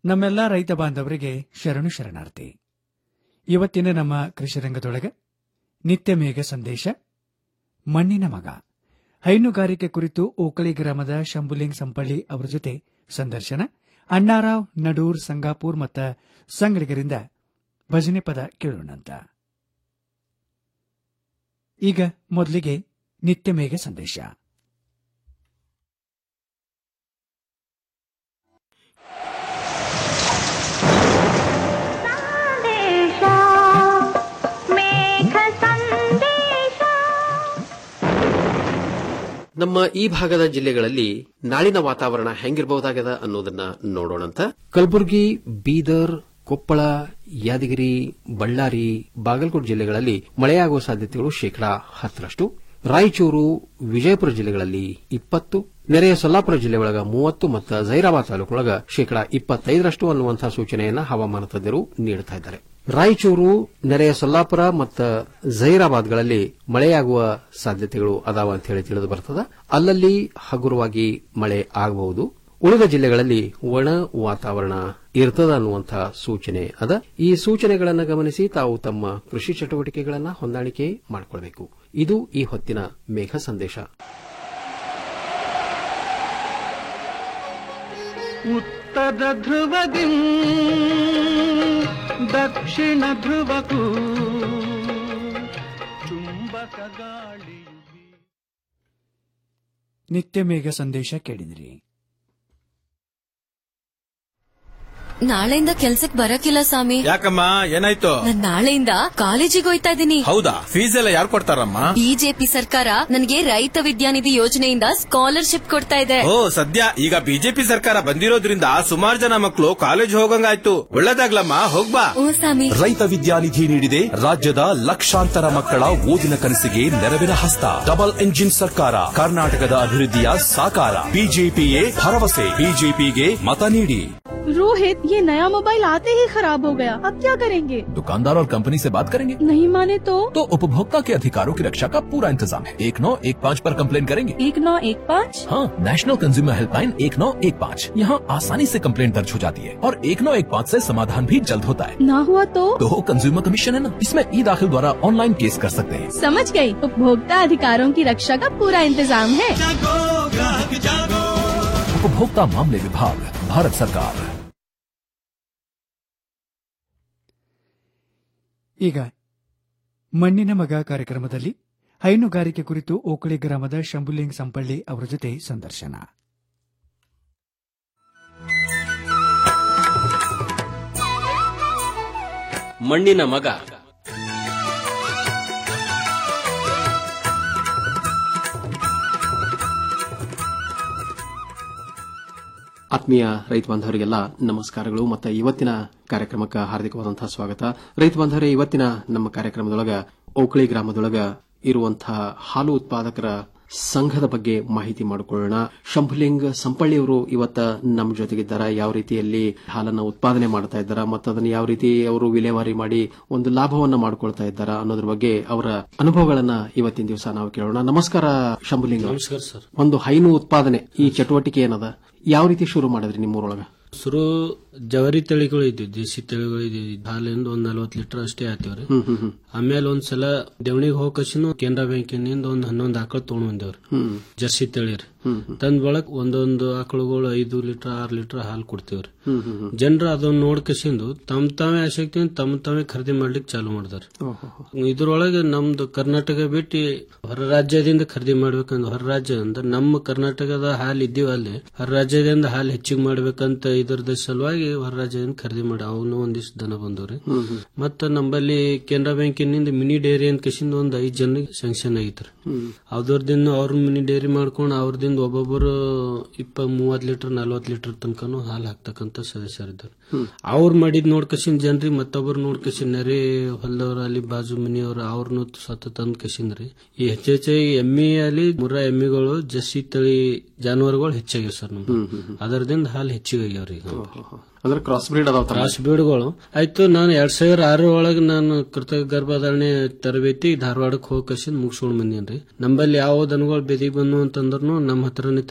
ನಮ್ಮೆಲ್ಲ ರೈತ ಬಾಂಧವರಿಗೆ ಶರಣು ಶರಣಾರ್ಥಿ ಇವತ್ತಿನ ನಮ್ಮ ಕೃಷಿರಂಗದೊಳಗೆ ನಿತ್ಯ ಮೇಘ ಸಂದೇಶ ಮಣ್ಣಿನ ಮಗ ಹೈನುಗಾರಿಕೆ ಕುರಿತು ಓಕಳಿ ಗ್ರಾಮದ ಶಂಭುಲಿಂಗ್ ಸಂಪಳ್ಳಿ ಅವರ ಜೊತೆ ಸಂದರ್ಶನ ಅಣ್ಣಾರಾವ್ ನಡೂರ್ ಸಂಗಾಪುರ್ ಮತ್ತು ಸಂಗಡಿಗರಿಂದ ಭಜನೆ ಪದ ಕೇಳೋಣಂತ ಈಗ ಮೊದಲಿಗೆ ನಿತ್ಯ ಮೇಘ ಸಂದೇಶ ಸಂದೇಶ ಮೇಘ ಸಂದೇಶ ನಮ್ಮ ಈ ಭಾಗದ ಜಿಲ್ಲೆಗಳಲ್ಲಿ ನಾಳಿನ ವಾತಾವರಣ ಹೆಂಗಿರಬಹುದಾಗದ ಅನ್ನೋದನ್ನ ನೋಡೋಣಂತ ಕಲಬುರಗಿ ಬೀದರ್ ಕೊಪ್ಪಳ ಯಾದಗಿರಿ ಬಳ್ಳಾರಿ ಬಾಗಲಕೋಟೆ ಜಿಲ್ಲೆಗಳಲ್ಲಿ ಮಳೆಯಾಗುವ ಸಾಧ್ಯತೆಗಳು ಶೇಕಡಾ ಹತ್ತರಷ್ಟು ರಾಯಚೂರು ವಿಜಯಪುರ ಜಿಲ್ಲೆಗಳಲ್ಲಿ ಇಪ್ಪತ್ತು ನೆರೆಯ ಸೊಲ್ಲಾಪುರ ಜಿಲ್ಲೆ ಒಳಗ ಮೂವತ್ತು ಮತ್ತು ಜೈರಾಬಾದ್ ತಾಲೂಕೊಳಗ ಶೇಕಡಾ ಇಪ್ಪತ್ತೈದರಷ್ಟು ಅನ್ನುವಂತಹ ಸೂಚನೆಯನ್ನ ಹವಾಮಾನ ತಜ್ಞರು ನೀಡುತ್ತಾ ಇದ್ದಾರೆ ರಾಯಚೂರು ನೆರೆಯ ಸೊಲ್ಲಾಪುರ ಮತ್ತು ಜೈರಾಬಾದ್ಗಳಲ್ಲಿ ಮಳೆಯಾಗುವ ಸಾಧ್ಯತೆಗಳು ಅದಾವ ಅಂತ ಹೇಳಿ ತಿಳಿದು ಬರ್ತದ ಅಲ್ಲಲ್ಲಿ ಹಗುರವಾಗಿ ಮಳೆ ಆಗಬಹುದು ಉಳಿದ ಜಿಲ್ಲೆಗಳಲ್ಲಿ ಒಣ ವಾತಾವರಣ ಇರ್ತದ ಅನ್ನುವಂತಹ ಸೂಚನೆ ಅದ ಈ ಸೂಚನೆಗಳನ್ನು ಗಮನಿಸಿ ತಾವು ತಮ್ಮ ಕೃಷಿ ಚಟುವಟಿಕೆಗಳನ್ನು ಹೊಂದಾಣಿಕೆ ಮಾಡಿಕೊಳ್ಳಬೇಕು ಇದು ಈ ಹೊತ್ತಿನ ಮೇಘ ಸಂದೇಶ ಉತ್ತರ ಧ್ರುವದಿ ದಕ್ಷಿಣ ಧ್ರುವಕ್ಕೂ ಚುಂಬಕ ಗಾಳಿಯು ಬೀ- ನಿತ್ಯ ಮೇಘ ಸಂದೇಶ ಕೇಳಿದಿರಿ ನಾಳೆಯಿಂದ ಕೆಲ್ಸಕ್ ಬರಕಿಲ್ಲ ಸ್ವಾಮಿ ಯಾಕಮ್ಮ ಏನಾಯ್ತು ನಾನ್ ನಾಳೆಯಿಂದ ಕಾಲೇಜಿಗೆ ಹೋಯ್ತಾ ಇದ್ದೀನಿ ಹೌದಾ ಫೀಸ್ ಎಲ್ಲ ಯಾರು ಕೊಡ್ತಾರಮ್ಮ ಬಿಜೆಪಿ ಸರ್ಕಾರ ನನಗೆ ರೈತ ವಿದ್ಯಾನಿಧಿ ಯೋಜನೆಯಿಂದ ಸ್ಕಾಲರ್ಶಿಪ್ ಕೊಡ್ತಾ ಇದೆ ಓ ಸದ್ಯ ಈಗ ಬಿಜೆಪಿ ಸರ್ಕಾರ ಬಂದಿರೋದ್ರಿಂದ ಸುಮಾರು ಜನ ಮಕ್ಕಳು ಕಾಲೇಜ್ ಹೋಗಂಗಾಯ್ತು ಒಳ್ಳೇದಾಗ್ಲಮ್ಮ ಹೋಗ್ಬಾ ಓ ಸ್ವಾಮಿ ರೈತ ವಿದ್ಯಾನಿಧಿ ನೀಡಿದೆ ರಾಜ್ಯದ ಲಕ್ಷಾಂತರ ಮಕ್ಕಳ ಓದಿನ ಕನಸಿಗೆ ನೆರವಿನ ಹಸ್ತ ಡಬಲ್ ಎಂಜಿನ್ ಸರ್ಕಾರ ಕರ್ನಾಟಕದ ಅಭಿವೃದ್ಧಿಯ ಸಾಕಾರ ಬಿಜೆಪಿಯೇ ಭರವಸೆ ಬಿಜೆಪಿಗೆ ಮತ ನೀಡಿ रोहित ये नया मोबाइल आते ही खराब हो गया अब क्या करेंगे दुकानदार और कंपनी से बात करेंगे नहीं माने तो तो उपभोक्ता के अधिकारों की रक्षा का पूरा इंतजाम है एक नौ एक पाँच पर कंप्लेन करेंगे एक नौ एक पाँच हाँ नेशनल कंज्यूमर हेल्पलाइन एक नौ एक पाँच यहाँ आसानी से कंप्लेन दर्ज हो जाती है और एक नौ एक पाँच ऐसी समाधान भी जल्द होता है ना हुआ तो तो कंज्यूमर कमीशन है ना इसमें ई दाखिल द्वारा ऑनलाइन केस कर सकते हैं समझ गई उपभोक्ता अधिकारों की रक्षा का पूरा इंतजाम है ಜಾಗೋ ಗ್ರಾಹಕ ಜಾಗೋ उपभोक्ता मामले विभाग भारत सरकार ಈಗ ಮಣ್ಣಿನ ಮಗ ಕಾರ್ಯಕ್ರಮದಲ್ಲಿ ಹೈನುಗಾರಿಕೆ ಕುರಿತು ಓಕಳಿ ಗ್ರಾಮದ ಶಂಭುಲಿಂಗ್ ಸಂಪಳ್ಳಿ ಅವರ ಜೊತೆ ಸಂದರ್ಶನ ಮಣ್ಣಿನ ಮಗ ಆತ್ಮೀಯ ರೈತ ಬಾಂಧವರಿಗೆಲ್ಲ ನಮಸ್ಕಾರಗಳು ಮತ್ತು ಇವತ್ತಿನ ಕಾರ್ಯಕ್ರಮಕ್ಕೆ ಹಾರ್ದಿಕವಾದಂತಹ ಸ್ವಾಗತ ರೈತ ಬಾಂಧವರೇ ಇವತ್ತಿನ ನಮ್ಮ ಕಾರ್ಯಕ್ರಮದೊಳಗ ಓಕಳಿ ಗ್ರಾಮದೊಳಗ ಇರುವಂತಹ ಹಾಲು ಉತ್ಪಾದಕರ ಸಂಘದ ಬಗ್ಗೆ ಮಾಹಿತಿ ಮಾಡಿಕೊಳ್ಳೋಣ ಶಂಭುಲಿಂಗ್ ಸಂಪಳ್ಳಿಯವರು ಇವತ್ತ ನಮ್ಮ ಜೊತೆಗಿದ್ದಾರೆ ಯಾವ ರೀತಿಯಲ್ಲಿ ಹಾಲನ್ನ ಉತ್ಪಾದನೆ ಮಾಡ್ತಾ ಇದ್ದಾರ ಮತ್ತು ಅದನ್ನ ಯಾವ ರೀತಿ ಅವರು ವಿಲೇವಾರಿ ಮಾಡಿ ಒಂದು ಲಾಭವನ್ನ ಮಾಡ್ಕೊಳ್ತಾ ಇದ್ದಾರಾ ಅನ್ನೋದ್ರ ಬಗ್ಗೆ ಅವರ ಅನುಭವಗಳನ್ನ ಇವತ್ತಿನ ದಿವಸ ನಾವು ಕೇಳೋಣ ನಮಸ್ಕಾರ ಶಂಭುಲಿಂಗ್ ನಮಸ್ಕಾರ ಸರ್ ಒಂದು ಹೈನು ಉತ್ಪಾದನೆ ಈ ಚಟುವಟಿಕೆ ಏನದ ಯಾವ ರೀತಿ ಶುರು ಮಾಡಿದ್ರಿ ನಿಮ್ಮೂರೊಳಗ ಶುರು ಜವರಿ ತಳಿಗಳು ಇದ್ವು ದೇಸಿ ತಳಿಗಳು ಇದ್ವು ಹಾಲಿಂದ ಒಂದ್ ನಲ್ವತ್ ಲೀಟರ್ ಅಷ್ಟೇ ಆತೀವ್ರಿ ಹ್ಮ್ ಹ್ಮ್ ಹ್ಮ್ ಆಮೇಲೆ ಒಂದ್ಸಲ ದೇವಣಿಗೆ ಹೋಗಕಸಿನು ಕೆನರಾ ಬ್ಯಾಂಕಿನಿಂದ ಒಂದ್ ಹನ್ನೊಂದ್ ಆಕಳ ತಗೊಂಡ್ ಬಂದೇವ್ರಿ ಹ್ಮ್ ಜರ್ಸಿ ತಳಿ ರೀ ಹ್ಮ್ ಹ್ಮ್ ತಂದ್ ಬಳಕ್ ಒಂದೊಂದು ಆಕಳುಗಳು ಐದು ಲೀಟರ್ ಆರ್ ಲೀಟರ್ ಹಾಲು ಕೊಡ್ತೇವ್ರಿ ಹ್ಮ್ ಹ್ಮ್ ಹ್ಮ್ ಜನರು ಅದನ್ನ ನೋಡ್ಕಸಿಂದು ತಮ್ ತಾವೇ ಆಸಕ್ತಿ ತಮ್ಮ ತಾವೇ ಖರೀದಿ ಮಾಡ್ಲಿಕ್ಕೆ ಚಾಲು ಮಾಡಿದಾರೆ ಓಹೋ ಇದ್ರೊಳಗೆ ನಮ್ದು ಕರ್ನಾಟಕ ಬಿಟ್ಟು ಹೊರ ರಾಜ್ಯದಿಂದ ಖರೀದಿ ಮಾಡ್ಬೇಕಂದ್ರೆ ಹೊರ ರಾಜ್ಯ ಅಂದ್ರೆ ನಮ್ಮ ಕರ್ನಾಟಕದ ಹಾಲು ಇದ್ದೀವಿ ಅಲ್ಲಿ ಹೊರ ರಾಜ್ಯದಿಂದ ಹಾಲು ಹೆಚ್ಚಿಗೆ ಮಾಡ್ಬೇಕಂತ ಇದ್ರದ ಸಲುವಾಗಿ ಹೊರ ರಾಜ್ಯದಿಂದ ಖರೀದಿ ಮಾಡಿ ಅವನು ಒಂದಿಷ್ಟು ದನ ಬಂದವ್ರಿ ಹ್ಮ್ ಹ್ಮ್ ಮತ್ತ ನಂಬಲ್ಲಿ ಕೆನರಾ ಬ್ಯಾಂಕಿನಿಂದ ಮಿನಿ ಡೈರಿ ಅಂತ ಕಸಿಂದ ಒಂದ್ ಐದ್ ಜನರಿಗೆ ಸ್ಯಾಂಕ್ಷನ್ ಆಗಿತ್ರಿ ಹ್ಮ್ ಅವ್ರದಿಂದ ಅವ್ರ ಮಿನಿ ಡೈರಿ ಮಾಡ್ಕೊಂಡು ಅವ್ರದಿಂದ ಒಬ್ಬೊಬ್ಬರು ಇಪ್ಪ ಮೂವತ್ ಲೀಟರ್ ನಲ್ವತ್ ಲೀಟರ್ ತನಕನು ಹಾಲು ಹಾಕ್ತಕ್ಕಂತ ಸದಸ್ಯರಿದ್ದಾರೆ ಅವ್ರು ಮಾಡಿದ್ ನೋಡ್ಕಸಿನ್ ಜನರಿ ಮತ್ತೊಬ್ಬರು ನೋಡ್ಕಸಿನ್ ನೆರೆ ಹೊಲದವ್ರ ಅಲ್ಲಿ ಬಾಜು ಮನಿಯವ್ರ ಅವ್ರನ್ನು ಸತ ತಂದ್ ಕಸಿನ್ರಿ ಈ ಹೆಚ್ಚೆಚ್ಚಾಗಿ ಎಮ್ಮಿ ಅಲ್ಲಿ ಮುರ ಎಮ್ಮಿಗಳು ಜಸ್ಸಿ ತಳಿ ಜಾನುವಾರುಗಳು ಹೆಚ್ಚಾಗ್ಯಾವ ಸರ್ ನಮ್ದು ಅದರದಿಂದ ಹಾಲು ಹೆಚ್ಚಿಗೆ ಆಗ್ಯಾವ್ರಿ ಈಗ ಅಂದ್ರೆ ಕ್ರಾಸ್ ಬ್ರೀಡ್ ಅದಾವ ತಮ್ಮ? ಕ್ರಾಸ್ ಬೀಡ್ಗಳು ಆಯ್ತು ನಾನು ಎರಡ್ ಸಾವಿರ ಆರ ಒಳಗೆ ನಾನು ಕೃತಕ ಗರ್ಭಧಾರಣೆ ತರಬೇತಿ ಧಾರವಾಡಕ್ಕೆ ಹೋಗಿ ಕಸಿಂದ ಮುಗಿಸ್ಕೊಂಡ್ ಬಂದೇನ್ರಿ ನಂಬಲ್ಲಿ ಯಾವ ದನಗಳು ಬೆದಿಗ್ ಬಂದು ಅಂತಂದ್ರೂ ನಮ್ಮ ಹತ್ರನೇ ತರ್ತಾರೆ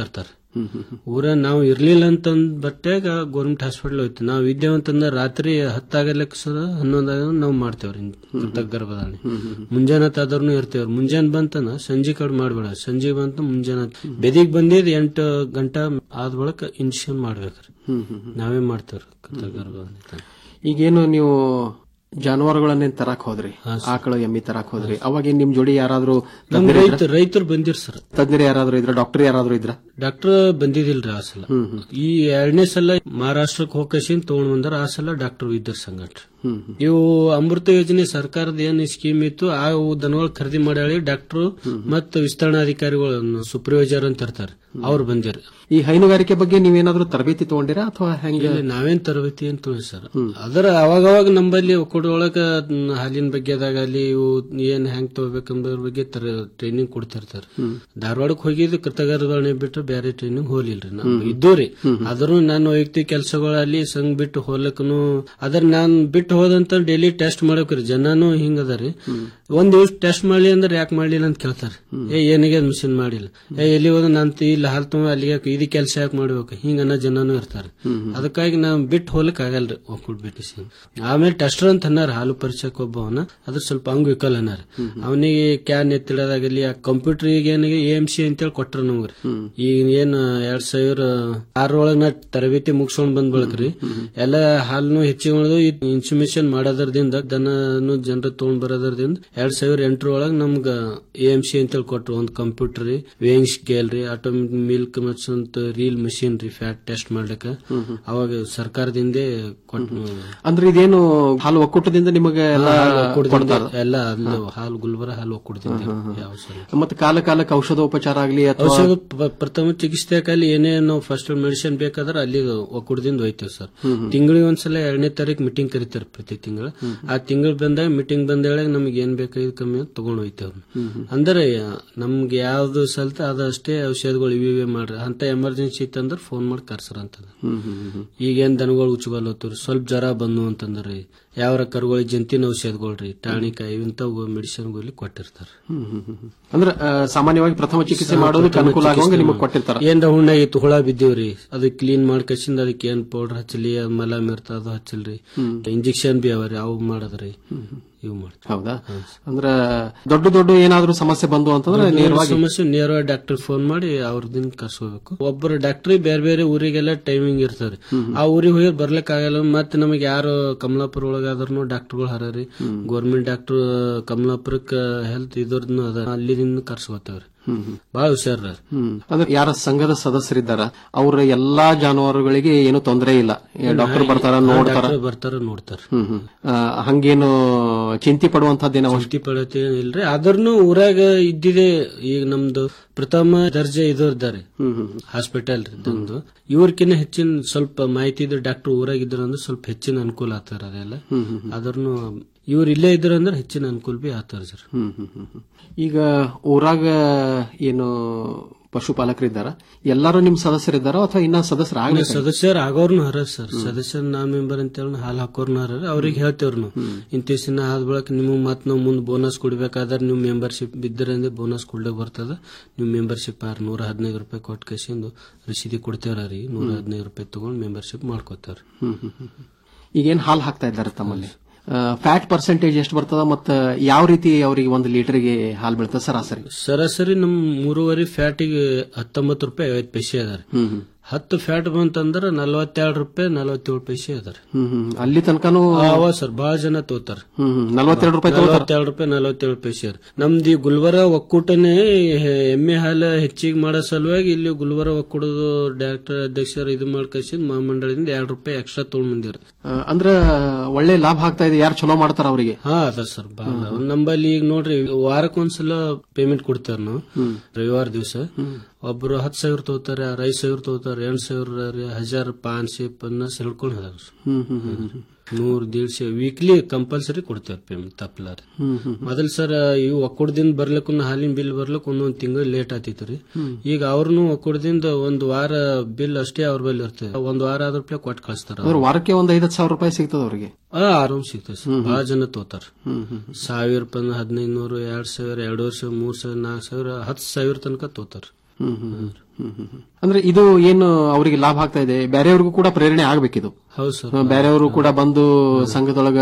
ಊರ ನಾವು ಇರ್ಲಿಲ್ಲ ಅಂತಂದ್ ಬಟ್ಟಾಗ ಗೌರ್ಮೆಂಟ್ ಹಾಸ್ಪಿಟಲ್ ಹೋಯ್ತು ನಾವ್ ಇದ್ದೇವೆ ಅಂತಂದ್ರೆ ರಾತ್ರಿ ಹತ್ತಾಗಲಕ್ಕ ಸರ ಹನ್ನೊಂದಾಗ ನಾವು ಮಾಡ್ತೇವ್ರಿ ಕೃತಕ ಗರ್ಭಧಾರಣೆ ಮುಂಜಾನೆ ಆದ್ರೂ ಇರ್ತೇವ್ರಿ ಮುಂಜಾನೆ ಬಂತನ ಸಂಜೆ ಕಡೆ ಮಾಡ್ಬೇಡ ಸಂಜೆ ಬಂತ ಮುಂಜಾನೆ ಬೆದಿಗ್ ಬಂದಿದ್ ಎಂಟು ಗಂಟೆ ಆದ ಬಳಿಕ ಇಂಜೆಕ್ಷನ್ ಮಾಡ್ಬೇಕ್ರಿ ನಾವೇ ಮಾಡ್ತೇವ್ರಿ ಕೃತಕ ಗರ್ಭಧಾರಣೆ ಈಗೇನು ನೀವು ಜಾನುವಾರುಗಳನ್ನೇನ್ ತರಾಕ್ ಹೋದ್ರಿ ಆಕಳ ಎಮ್ಮಿ ತರಾಕ್ ಹೋದ್ರಿ ಅವಾಗ ನಿಮ್ ಜೋಡಿ ಯಾರಾದ್ರೂ ನಮ್ ತಜ್ಞರು ಇದ್ರ? ರೈತ ರೈತರು ಬಂದಿರ್ ಸರ್ ತಜ್ಞರು ಯಾರಾದ್ರೂ ಇದ್ರ ಡಾಕ್ಟರ್ ಯಾರಾದ್ರೂ ಇದ್ರ ಡಾಕ್ಟರ್ ಬಂದಿದಿಲ್ರಿ ಆ ಸಲ ಈ ಎರಡನೇ ಸಲ ಮಹಾರಾಷ್ಟ್ರಕ್ಕೆ ಹೋಗಸಿನ್ ತಗೊಂಡ್ ಬಂದಾರ ಆ ಸಲ ಡಾಕ್ಟರ್ ಇದ್ದರ್ ಸಂಗಟ್ ಇವು ಅಮೃತ ಯೋಜನೆ ಸರ್ಕಾರದ ಏನ್ ಸ್ಕೀಮ್ ಇತ್ತು ಆ ದನಗಳು ಖರೀದಿ ಮಾಡಿ ಡಾಕ್ಟರ್ ಮತ್ತ ವಿಸ್ತರಣಾಧಿಕಾರಿಗಳು ಸೂಪರ್ವೈಸರ್ ಅಂತ ಇರ್ತಾರೆ ಅವ್ರು ಬಂದಿರ ಈ ಹೈನುಗಾರಿಕೆ ಬಗ್ಗೆ ನೀವೇನಾದ್ರೂ ತರಬೇತಿ ತಗೊಂಡಿರಾ ಅಥವಾ ಹೆಂಗ ಇಲ್ಲಿ ನಾವೇನ್ ತರಬೇತಿ ಅಂತ ತೋರಿ ಸರ್ ಅದರ ಅವಾಗವಾಗ ನಂಬಲ್ಲಿ ಒಕ್ಕೂಟದೊಳಗ ಮ್, ಹಾಲಿನ ಬಗ್ಗೆದಾಗಲಿ ಇವು ಏನ್ ಹೆಂಗ್ ತಗೋಬೇಕಂಬ ಬಗ್ಗೆ ಟ್ರೈನಿಂಗ್ ಕೊಡ್ತಿರ್ತಾರ ಧಾರವಾಡಕ್ಕೆ ಹೋಗಿದ್ದು ಕೃತಗರ್ಭಣೆ ಬಿಟ್ಟು ಬೇರೆ ಟ್ರೈನಿಂಗ್ ಹೋಗ್ಲಿಲ್ರಿ ನಾವು ಇದ್ದೂರಿ ಆದ್ರೂ ನಾನು ವೈಯಕ್ತಿಕ ಕೆಲಸಗಳಲ್ಲಿ ಸಂಘ ಬಿಟ್ಟು ಹೋಗ್ಲಕ್ಕನು ಅದ್ರ ನಾನ್ ಬಿಟ್ಟು ಹೋದಂತ ಡೈಲಿ ಟೆಸ್ಟ್ ಮಾಡಕ್ರಿ ಜನನು ಹಿಂಗ ಅದಾರಿ ಒಂದ್ ದಿವಸ ಟೆಸ್ಟ್ ಮಾಡ್ಲಿ ಅಂದ್ರೆ ಯಾಕೆ ಮಾಡ್ಲಿಲ್ಲ ಅಂತ ಕೇಳ್ತಾರೆ ಏ ಏನಿಗೆ ಮಿಷಿನ್ ಮಾಡಿಲ್ಲ ಏ ಎಲ್ಲಿ ಹೋದ ನಾನು ಇಲ್ಲಿ ಹಾಲು ತುಂಬ ಅಲ್ಲಿಗೆ ಇದು ಕೆಲಸ ಯಾಕೆ ಮಾಡ್ಬೇಕು ಹಿಂಗ ಅನ್ನೋ ಜನನು ಇರ್ತಾರೆ ಅದಕ್ಕಾಗಿ ನಾವು ಬಿಟ್ಟು ಹೋಗ್ಲಿಕ್ ಆಗಲ್ರಿ ಒಕ್ಕೂಟ್ ಬಿಟ್ಟು ಆಮೇಲೆ ಟೆಸ್ಟರ್ ಅಂತ ಅನ್ನಾರ ಹಾಲು ಪರಿಚಯಕ್ಕೆ ಒಬ್ಬವನ ಅದ್ರ ಸ್ವಲ್ಪ ಅಂಗವಿಕಲ್ ಅನ್ನಾರ ಅವನಿಗೆ ಕ್ಯಾನ್ ಎತ್ತಿಡೋದಾಗಲಿ ಆ ಕಂಪ್ಯೂಟರ್ ಈಗ ಏನಿಗೆ ಎ ಎಂ ಸಿ ಅಂತೇಳಿ ಕೊಟ್ರ ನಮ್ಗ್ರಿ ಈಗ ಏನ್ ಎರಡ್ ಸಾವಿರ ಆರೊಳಗ ನಾ ತರಬೇತಿ ಮುಗಿಸ್ಕೊಂಡ್ ಬಂದ್ ಬಳಕ್ರಿ ಎಲ್ಲ ಹಾಲ್ನು ಹೆಚ್ಚಿಗೆ ಮಾಡೋದು ಇನ್ಸುಮಿಷನ್ ಮಾಡೋದ್ರದಿಂದ ದನನು ಜನರ ತಗೊಂಡ್ ಬರೋದ್ರದಿಂದ ಎರಡ್ ಸಾವಿರ ಎಂಟರೊಳಗ ನಮ್ಗ ಎ ಎಂ ಸಿ ಅಂತೇಳಿ ಕೊಟ್ರು ಒಂದ್ ಕಂಪ್ಯೂಟರ್ ರೀ ವೇಯಿಂಗ್ ಸ್ಕೇಲ್ ರೀ ಆಟೋಮೆಟಿಕ್ ಮಿಲ್ಕ್ ಮತ್ತು ರೀಲ್ ಮಷೀನ್ ರೀ ಫ್ಯಾಟ್ ಟೆಸ್ಟ್ ಮಾಡ್ಲಿಕ್ಕ ಅವಾಗ ಸರ್ಕಾರದಿಂದ ಕೊಟ್ಟು ಅಂದ್ರೆ ಇದೇನು ಹಾಲು ಒಕ್ಕೂಟದಿಂದ ನಿಮಗೆ ಎಲ್ಲ ಕೊಡ್ತಾರ ಎಲ್ಲ ಅಲ್ಲಿ ಹಾಲು ಗುಲ್ಬರ ಹಾಲು ಒಕ್ಕೂಡ್ತಿದ್ದೆ ಯಾವ ಸಲ ಮತ್ತೆ ಕಾಲ ಕಾಲಕ್ಕೆ ಔಷಧೋಪಚಾರ ಆಗ್ಲಿ ಅಥವಾ ಔಷಧ ಪ- ಪ್ರಥಮ ಚಿಕಿತ್ಸೆಕಾಲಿ ಏನೇ ನಾವು ಫಸ್ಟ್ ಮೆಡಿಸಿನ್ ಬೇಕಾದ್ರೆ ಅಲ್ಲಿ ಒಕ್ಕೂಟದಿಂದ ಹೋಯ್ತೇವೆ ಸರ್ ತಿಂಗಳಿಗೆ ಒಂದ್ಸಲ ಎರಡನೇ ತಾರೀಕು ಮೀಟಿಂಗ್ ಕರೀತಾರೆ ಪ್ರತಿ ತಿಂಗಳು ಆ ತಿಂಗಳು ಬಂದಾಗ ಮೀಟಿಂಗ್ ಬಂದ ನಮ್ಗೆ ಏನ್ ಬೇಕಾಗಿದ್ ಕಮ್ಮಿ ಅಂತ ತಗೊಂಡ್ ಹೋಯ್ತೇವ್ ಅಂದ್ರೆ ನಮ್ಗೆ ಯಾವ್ದು ಸಲ್ತ ಅದಷ್ಟೇ ಔಷಧಗಳು ಇವೆ ಇವೆ ಮಾಡ್ರಿ ಅಂತ ಎಮರ್ಜೆನ್ಸಿ ಇತ್ತಂದ್ರೆ ಫೋನ್ ಮಾಡಿ ಕರ್ಸರ ಅಂತದ ಈಗೇನ್ ದನಗಳು ಉಚ್ಕೊಲತ್ತವ್ರಿ ಸ್ವಲ್ಪ ಜ್ವರ ಬಂದು ಅಂತಂದ್ರಿ ಯಾವ ಕರುಗಳಿಗೆ ಜಂತಿನ ಔಷಧಗಳ್ರಿ ಟಾಣಿಕ ಇಂಥವು ಮೆಡಿಸಿನ್ಗಳು ಕೊಟ್ಟಿರ್ತಾರೆ ಅಂದ್ರೆ ಆ, ಸಾಮಾನ್ಯವಾಗಿ ಪ್ರಥಮ ಚಿಕಿತ್ಸೆ ಮಾಡೋದಕ್ಕೆ ಅನುಕೂಲ ಆಗುವಂಗೆ ನಿಮಗೆ ಕೊಟ್ಟಿರ್ತಾರ ಏನ್ರ ಹುಣ್ಣ ಆಗಿತ್ತು ಹುಳ ಬಿದ್ದೇವ್ರಿ ಅದು ಕ್ಲೀನ್ ಮಾಡ್ಕಸಿಂದ ಅದಕ್ಕೆ ಏನ್ ಪೌಡರ್ ಹಚ್ಚಲಿ ಅದ್ ಮಲಮ್ ಇರ್ತ ಅದು ಹಚ್ಚಲ್ರಿ ಇಂಜೆಕ್ಷನ್ ಬಿ ಅವರಿ ಅವು ಮಾಡದ್ರಿ ಇವು ಮಾಡ್ತೀವಿ ಹೌದಾ ಅಂದ್ರ ದೊಡ್ಡ ದೊಡ್ಡ ಏನಾದ್ರೂ ಸಮಸ್ಯೆ ಬಂದು ಅಂತಂದ್ರೆ ನೇರವಾಗಿ ಸಮಸ್ಯೆ ನೇರವಾಗಿ ಡಾಕ್ಟರ್ ಫೋನ್ ಮಾಡಿ ಅವ್ರದಿನ್ ಕರ್ಸ್ಕೋಬೇಕು ಒಬ್ಬರು ಡಾಕ್ಟರ್ ಬೇರೆ ಬೇರೆ ಊರಿಗೆಲ್ಲ ಟೈಮಿಂಗ್ ಇರ್ತಾರೆ ಆ ಊರಿಗೆ ಹೋಗಿ ಬರ್ಲಿಕ್ ಆಗಲ್ಲ ಮತ್ತೆ ನಮಗೆ ಯಾರು ಕಮಲಾಪುರ ಒಳಗಾದ್ರೂ ಡಾಕ್ಟರ್ಗಳು ಹರರಿ ಗೌರ್ಮೆಂಟ್ ಡಾಕ್ಟರ್ ಕಮಲಾಪುರಕ್ಕ ಹೆಲ್ತ್ ಇದ್ರದ್ದು ಅದ ಅಲ್ಲಿದಿಂದ ಕರ್ಸ್ಕೋತೇವ್ರಿ ಬಾಳ ಹುಷಾರ ಹ್ಮ್ ಅಂದ್ರೆ ಯಾರ ಸಂಘದ ಸದಸ್ಯರಿದ್ದಾರ ಅವ್ರ ಎಲ್ಲಾ ಜಾನುವಾರುಗಳಿಗೆ ಏನು ತೊಂದರೆ ಇಲ್ಲ ಡಾಕ್ಟರ್ ಬರ್ತಾರ ನೋಡ್ತಾರ ಡಾಕ್ಟರ್ ಬರ್ತಾರ ನೋಡ್ತಾರ ಹ್ಮ್ ಹ್ಮ್ ಆ, ಹಂಗೇನು ಚಿಂತೆ ಪಡುವಂತದ್ದೇನ ಔಷಧಿ ಪಡತೆ ಇಲ್ರಿ ಆದ್ರೂ ಊರಾಗ ಇದ್ದಿದೆ ಈಗ ನಮ್ದು ಪ್ರಥಮ ದರ್ಜೆ ಇದು ಇದ್ದಾರೆ ಹಾಸ್ಪಿಟಲ್ ನಮ್ದು ಇವ್ರಕಿನ್ನ ಹೆಚ್ಚಿನ ಸ್ವಲ್ಪ ಮಾಹಿತಿ ಇದ್ರೆ ಡಾಕ್ಟರ್ ಊರಾಗ ಇದ್ರ ಅಂದ್ರೆ ಸ್ವಲ್ಪ ಹೆಚ್ಚಿನ ಅನುಕೂಲ ಆಗ್ತಾರ ಅದೆಲ್ಲ ಆದ್ರೂ ಇವ್ರು ಇಲ್ಲೇ ಇದ್ರ ಅಂದ್ರೆ ಹೆಚ್ಚಿನ ಅನುಕೂಲ ಬಿ ಆಗ್ತಾರ ಸರ್ ಹ್ಮ್ ಹ್ಮ್ ಹ್ಮ್ ಹ್ಮ್. ಈಗ ಊರಾಗ ಏನು ಪಶುಪಾಲಕರಿದ್ದಾರ ಎಲ್ಲಾರು ನಿಮ್ ಸದಸ್ಯರಿದ್ದಾರ ಅಥವಾ ಇನ್ನ ಸದಸ್ಯರ ಆಗ್ಲಿ ಸದಸ್ಯರು ಆಗೋರ್ನು ಹರ ಸರ್ ಸದಸ್ಯರ ನಾ ಮೆಂಬರ್ ಅಂತ ಹೇಳಿ ಹಾಲು ಹಾಕೋರ್ನು ಹರ ಅವ್ರಿಗೆ ಹೇಳ್ತೇವ್ರಿ ನಾವು ಇಂಥ ದಿನ ಆದ ಬಳಕ ನಿಮಗೆ ಮತ್ ನಾವು ಮುಂದೆ ಬೋನಸ್ ಕೊಡ್ಬೇಕಾದ್ರೆ ನೀವು ಮೆಂಬರ್ಶಿಪ್ ಬಿದ್ದರೆ ಅಂದ್ರೆ ಬೋನಸ್ ಕೊಡ್ಲಿಕ್ ಬರ್ತದ ನೀವು ಮೆಂಬರ್ಶಿಪ್ ಆರ್ ನೂರ ಹದಿನೈದು ರೂಪಾಯಿ ಕೊಟ್ಟು ಕಸಿಂದು ರಸೀದಿ ಕೊಡ್ತೇವ್ರ ರೀ ನೂರ ಹದಿನೈದು ರೂಪಾಯಿ ತಗೊಂಡ್ ಮೆಂಬರ್ಶಿಪ್ ಮಾಡ್ಕೋತಾರ ಹ್ಮ್ ಹ್ಮ್ ಹ್ಮ್ ಹ್ಮ್. ಈಗೇನ್ ಹಾಲು ಹಾಕ್ತಾ ಇದ್ದಾರೆ ತಮ್ಮಲ್ಲಿ ಫ್ಯಾಟ್ ಪರ್ಸೆಂಟೇಜ್ ಎಷ್ಟು ಬರ್ತದ ಮತ್ತ ಯಾವ ರೀತಿ ಅವರಿಗೆ ಒಂದು ಲೀಟರ್ಗೆ ಹಾಲು ಬೀಳ್ತದೆ ಸರಾಸರಿ ಸರಾಸರಿ ನಮ್ ಮೂರುವರೆ ಫ್ಯಾಟಿಗೆ ಹತ್ತೊಂಬತ್ತು ರೂಪಾಯಿ ಐವತ್ತು ಪೈಸೆ ಅದಾರ ಹತ್ತು ಫ್ಯಾಟ್ ಬಂತಂದ್ರ ನಲವತ್ತೆರಡು ರೂಪಾಯಿ ನಲವತ್ತೇಳು ಪೈಸೆ ಅದಾರ ಹ್ಮ್ ಹ್ಮ್ ಅಲ್ಲಿ ತನಕನೂ ಅವ ಸರ್ ಬಹಳ ಜನ ತೋತಾರ ಹ್ಮ್ ಹ್ಮ್ ನಲ್ವತ್ತೆರಡು ರೂಪಾಯಿ ತಗೋತಾರ ನಲವತ್ತೆರಡು ರೂಪಾಯಿ ನಲವತ್ತೇಳು ಪೈಸೆ ಅದ ನಮ್ದು ಈ ಗುಲ್ಬರ್ಗ ಒಕ್ಕೂಟನೇ ಎಮ್ಮೆ ಹಾಲು ಹೆಚ್ಚಿಗೆ ಮಾಡೋ ಸಲುವಾಗಿ ಇಲ್ಲಿ ಗುಲ್ಬರ್ಗ ಒಕ್ಕೂಟದ ಡೈರೆಕ್ಟರ್ ಅಧ್ಯಕ್ಷರು ಇದು ಮಾಡ್ಕಸಿದ್ ಮಹಾಮಂಡಳದಿಂದ ಎರಡು ರೂಪಾಯಿ ಎಕ್ಸ್ಟ್ರಾ ತಗೊಂಡ್ ಬಂದಿರ ಆ, ಅಂದ್ರ ಒಳ್ಳೆ ಲಾಭ ಆಗ್ತಾ ಇದೆ ಯಾರು ಚಲೋ ಮಾಡ್ತಾರ ಅವರಿಗೆ ಹಾ ಅದ ಸರ್ ಬಾಳ ನಂಬಲ್ಲಿ ಈಗ ನೋಡ್ರಿ ವಾರಕ್ಕೊಂದ್ಸಲ ಪೇಮೆಂಟ್ ಕೊಡ್ತೇವೆ ನಾವು ರವಿವಾರ ದಿವಸ ಒಬ್ರು ಹತ್ತು ಸಾವಿರ ತಗೋತಾರೆ ಆರ್ ಐದು ಸಾವಿರ ತಗೋತಾರೆ ಎಂಟು ಸಾವಿರ ರೀ ಹಜಾರ್ ಪಾನ್ಸೆ ಪನ್ನಾಸ್ ಹಿಡ್ಕೊಂಡು ಅದಾರ ಹ್ಮ್ ಹ್ಮ್ ಹ್ಮ್ ಹ್ಮ್. ನೂರ್ ದೀಡ್ಸೆ ವೀಕ್ಲಿ ಕಂಪಲ್ಸರಿ ಕೊಡ್ತೇವೆ ಪೇಮೆಂಟ್ ತಪ್ಪಲಾರ ಮೊದಲ್ ಸರ್ ಇವು ಒಕ್ಕೂಟದಿಂದ ಬರ್ಲಿಕ್ಕೆ ಹಾಲಿನ ಬಿಲ್ ಬರ್ಲಿಕ್ಕೆ ಒಂದೊಂದ್ ತಿಂಗಳು ಲೇಟ್ ಆತಿತ್ತು ರೀ ಈಗ ಅವ್ರನ್ನು ಒಕ್ಕೂಟದಿಂದ ಒಂದ್ ವಾರ ಬಿಲ್ ಅಷ್ಟೇ ಅವ್ರ ಬಲ್ಲಿ ಇರ್ತದೆ ಒಂದ್ ವಾರ ಆದ್ರ ಪ್ಲೇ ಕೊಟ್ಟು ಕಳಿಸ್ತಾರ ಅಂದ್ರೆ ವಾರಕ್ಕೆ ಒಂದ್ ಐದತ್ತು ಸಾವಿರ ರೂಪಾಯಿ ಸಿಗ್ತದ ಅವರಿಗೆ ಆ ಆರಾಮ್ ಸಿಗ್ತದೆ ಸರ್ ಬಹಳ ಜನ ತೋತಾರ ಸಾವಿರ ರೂಪಾಯಿ ಹದಿನೈದು ನೂರು ಎರಡ್ ಸಾವಿರ ಎರಡೂವರೆ ಸಾವಿರ ಮೂರ್ ಸಾವಿರ ನಾಲ್ಕು ಸಾವಿರ ಹತ್ತು ಸಾವಿರ ತನಕ ತೋತಾರ ಹ್ಮ್ ಹ್ಮ್ ಹ್ಮ್ ಹ್ಮ್ ಹ್ಮ್ ಅಂದ್ರೆ ಇದು ಏನು ಅವರಿಗೆ ಲಾಭ ಆಗ್ತಾ ಇದೆ ಬೇರೆಯವ್ರಿಗೂ ಕೂಡ ಪ್ರೇರಣೆ ಆಗ್ಬೇಕಿದು ಹೌದು ಸರ್ ಬೇರೆಯವರು ಕೂಡ ಬಂದು ಸಂಘದೊಳಗ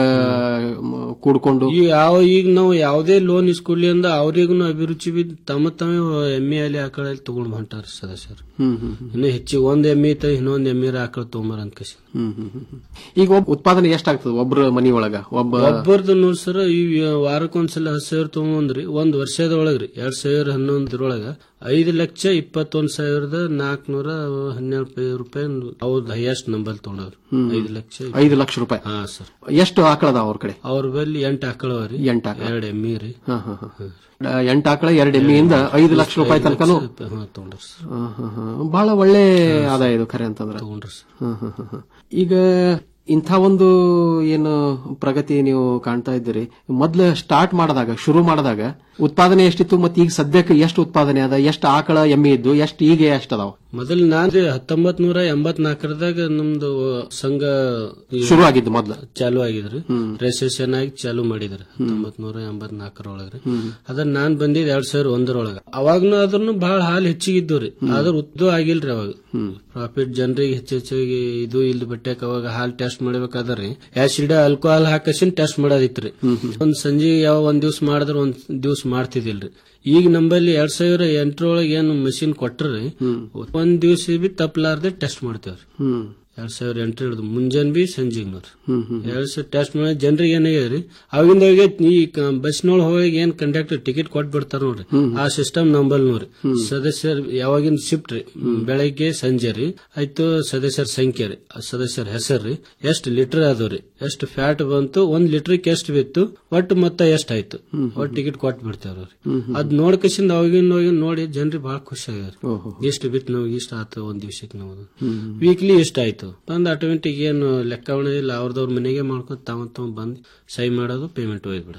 ಮ, ಕೂಡ್ಕೊಂಡು ಈ ಯಾವ ಈಗ ನಾವು ಯಾವುದೇ ಲೋನ್ ಇಸ್ಕೊಡ್ಲಿ ಅಂದ ಅವ್ರಿಗೂ ಅಭಿರುಚಿ ಬಿದ್ದು ತಮ್ಮ ತಮ್ಮ ಎಮ್ಮೆ ಅಲ್ಲಿ ಆಕಳಲ್ಲಿ ತಗೊಂಡ್ ಹೊಂಟಾರ ಸದಸ್ಯರು ಹ್ಮ್ ಹ್ಮ್ ಹ್ಮ್. ಇನ್ನು ಹೆಚ್ಚಿಗೆ ಒಂದ್ ಎಮ್ಮೆ ಐತ ಇನ್ನೊಂದ್ ಎಮ್ಮೆ ಆಕಳ ತೊಗೊಂಬರ ಅಂತ ಕಸಿ ಹ್ಮ್ ಹ್ಮ್ ಹ್ಮ್ ಹ್ಮ್. ಈಗ ಒಬ್ಬ ಉತ್ಪಾದನೆ ಎಷ್ಟಾಗ್ತದೆ ಒಬ್ರ ಮನಿ ಒಳಗ ಒಬ್ಬ ಒಬ್ಬರದು ನೋಡಿ ಸರ್ ಈ ವಾರಕ್ಕೊಂದ್ಸಲ ಹತ್ತು ಸಾವಿರ ತಗೊಂಡ್ರಿ ಒಂದ್ ವರ್ಷದೊಳಗ್ರಿ ಎರಡ್ ಸಾವಿರ ಹನ್ನೊಂದರೊಳಗ ಐದು ಲಕ್ಷ ಇಪ್ಪತ್ತೊಂದ್ ಸಾವಿರದ ನಾಲ್ಕನೂರ ಹನ್ನೆರಡು ರೂಪಾಯಿ ಅವ್ರದ್ದು ಹೈಯೆಸ್ಟ್ ನಂಬರ್ ತಗೊಂಡವ್ರು ಐದು ಲಕ್ಷ ಐದು ಲಕ್ಷ ರೂಪಾಯಿ ಹಾ ಸರ್ ಎಷ್ಟು ಆಕಳದ ಅವ್ರ ಕಡೆ ಅವ್ರ ಬಲ್ಲಿ ಎಂಟು ಆಕಳವ್ರಿ ಎಂಟು ಆಕಳ ಎರಡ್ ಎಮ್ಮಿ ರೀ ಹಾ, ಹಾ, ಹಾ. ಎಂಟು ಆಕಳ ಎರಡು ಎಮ್ಮೆಯಿಂದ ಐದು ಲಕ್ಷ ರೂಪಾಯಿ ತನಕನು ಹಾ ತಗೊಂಡ್ರಿ ಸರ್ ಹಾ, ಹಾ, ಹಾ. ಬಹಳ ಒಳ್ಳೆ ಆದಾಯ ಇದು ಖರೆ ಅಂತಂದ್ರೆ ತಗೊಂಡ್ರಿ ಸರ್ ಹಾ, ಹಾ, ಹಾ, ಹಾ. ಈಗ ಇಂಥ ಒಂದು ಏನು ಪ್ರಗತಿ ನೀವು ಕಾಣ್ತಾ ಇದ್ದೀರಿ ಮೊದ್ಲು ಸ್ಟಾರ್ಟ್ ಮಾಡಿದಾಗ ಶುರು ಮಾಡಿದಾಗ ಉತ್ಪಾದನೆ ಎಷ್ಟಿತ್ತು ಮತ್ತೆ ಈಗ ಸದ್ಯಕ್ಕೆ ಎಷ್ಟು ಉತ್ಪಾದನೆ ಅದ ಎಷ್ಟು ಆಕಳ ಎಮ್ಮೆ ಇದ್ದು ಎಷ್ಟು ಈಗ ಎಷ್ಟು ಅದಾವ ಮೊದಲು ನಾನ್ ಹತ್ತೊಂಬತ್ ನೂರ ಎಂಬತ್ನಾಲ್ಕರದಾಗ ನಮ್ದು ಸಂಘ ಈ ಶುರು ಆಗಿದ್ದು ಮೊದ್ಲು ಚಾಲು ಆಗಿದ್ರಿ ರಿಜಿಸ್ಟ್ರೇಷನ್ ಆಗಿ ಚಾಲು ಮಾಡಿದ್ರಿ ಹತ್ತೊಂಬತ್ ನೂರ ಎಂಬತ್ನಾಲ್ಕರೊಳಗ್ರಿ ಅದ್ರ ನಾನ್ ಬಂದಿದ್ ಎರಡ್ ಸಾವಿರ ಒಂದರೊಳಗ ಅವಾಗ್ನು ಅದ್ರನು ಬಹಳ ಹಾಲು ಹೆಚ್ಚಿಗಿದ್ದು ಆದ್ರ ಉದ್ದು ಆಗಿಲ್ರಿ ಅವಾಗ ಪ್ರಾಫಿಟ್ ಜನರಿಗೆ ಹೆಚ್ಚು ಹೆಚ್ಚಿಗೆ ಇದು ಇಲ್ಲಿ ಬಟ್ಟೆಕ್ ಅವಾಗ ಹಾಲ್ ಟೆಸ್ಟ್ ಮಾಡ್ಬೇಕಾದ್ರಿ ಆಸಿಡ್ ಆಲ್ಕೋಹಾಲ್ ಹಾಕಸಿನ್ ಟೆಸ್ಟ್ ಮಾಡೋದಿತ್ರಿ ಒಂದ್ ಸಂಜೆ ಯಾವ ಒಂದ್ ದಿವ್ಸ ಮಾಡಿದ್ರ ಒಂದ್ ದಿವ್ಸ ಮಾಡ್ತಿದಿಲ್ರಿ ಈಗ ನಂಬಲ್ಲಿ ಎರಡ್ ಸಾವಿರ ಎಂಟರೊಳಗೆ ಏನು ಮಷಿನ್ ಕೊಟ್ರಿ ಒಂದ್ ದಿವ್ಸ ಬಿ ತಪ್ಪಲಾರ್ದೆ ಟೆಸ್ಟ್ ಮಾಡ್ತೇವ್ರಿ ಹ್ಮ್ ಎರಡ್ ಸಾವಿರ ಎಂಟು ಹಿಡಿದು ಮುಂಜಾನೆ ಬಿ ಸಂಜೆಗ್ ನೋಡ್ರಿ ಎರಡ್ ಸಾವಿರ ಟೆಸ್ಟ್ ಮಾಡಿ ಜನರಿಗೆ ಏನಾಗ್ಯದ್ರಿ ಅವಾಗಿಂದ ಅವಾಗೆ ಈ ಬಸ್ನೊಳಗೆ ಹೋಗಿ ಏನ್ ಕಂಡಕ್ಟರ್ ಟಿಕೆಟ್ ಕೊಟ್ಟು ಬಿಡ್ತಾರ ನೋಡ್ರಿ ಆ ಸಿಸ್ಟಮ್ ನಂಬಲ್ ನೋಡ್ರಿ ಸದಸ್ಯರ್ ಯಾವಾಗಿನ ಶಿಫ್ಟ್ ರೀ ಬೆಳಗ್ಗೆ ಸಂಜೆ ರೀ ಆಯ್ತು ಸದಸ್ಯರ ಸಂಖ್ಯೆ ರೀ ಆ ಸದಸ್ಯರ ಹೆಸರು ರೀ ಎಷ್ಟು ಲೀಟರ್ ಅದಾವ್ರಿ ಎಷ್ಟು ಫ್ಯಾಟ್ ಬಂತು ಒಂದ್ ಲೀಟರ್ಗೆ ಎಷ್ಟು ಬಿತ್ತು ಒಟ್ಟು ಮೊತ್ತ ಎಷ್ಟ್ ಆಯ್ತು ಒಟ್ಟು ಟಿಕೆಟ್ ಕೊಟ್ಟು ಬಿಡ್ತೇವ್ರಿ ಅದ್ ನೋಡ್ಕಸಿಂದ ಅವಾಗಿನ ಅವಾಗಿನ ನೋಡಿ ಜನರಿಗೆ ಬಹಳ ಖುಷಿ ಆಗ್ಯಾರ ಎಷ್ಟು ಬಿತ್ತು ನಮ್ಗೆ ಇಷ್ಟ ಆತು ಒಂದ್ ದಿವ್ಸಕ್ಕೆ ನಾವು ವೀಕ್ಲಿ ಇಷ್ಟ ಆಯ್ತು ಬಂದ್ ಆಟೋಮೆಟಿಕ್ ಏನು ಲೆಕ್ಕಾವಣೆ ಇಲ್ಲ ಅವ್ರದವ್ರ ಮನೆಗೆ ಮಾಡ್ಕೊಂಡು ತಾವ ತಾವ್ ಬಂದ್ ಸೈ ಮಾಡೋದು ಪೇಮೆಂಟ್ ಹೋಗ್ಬಿಡ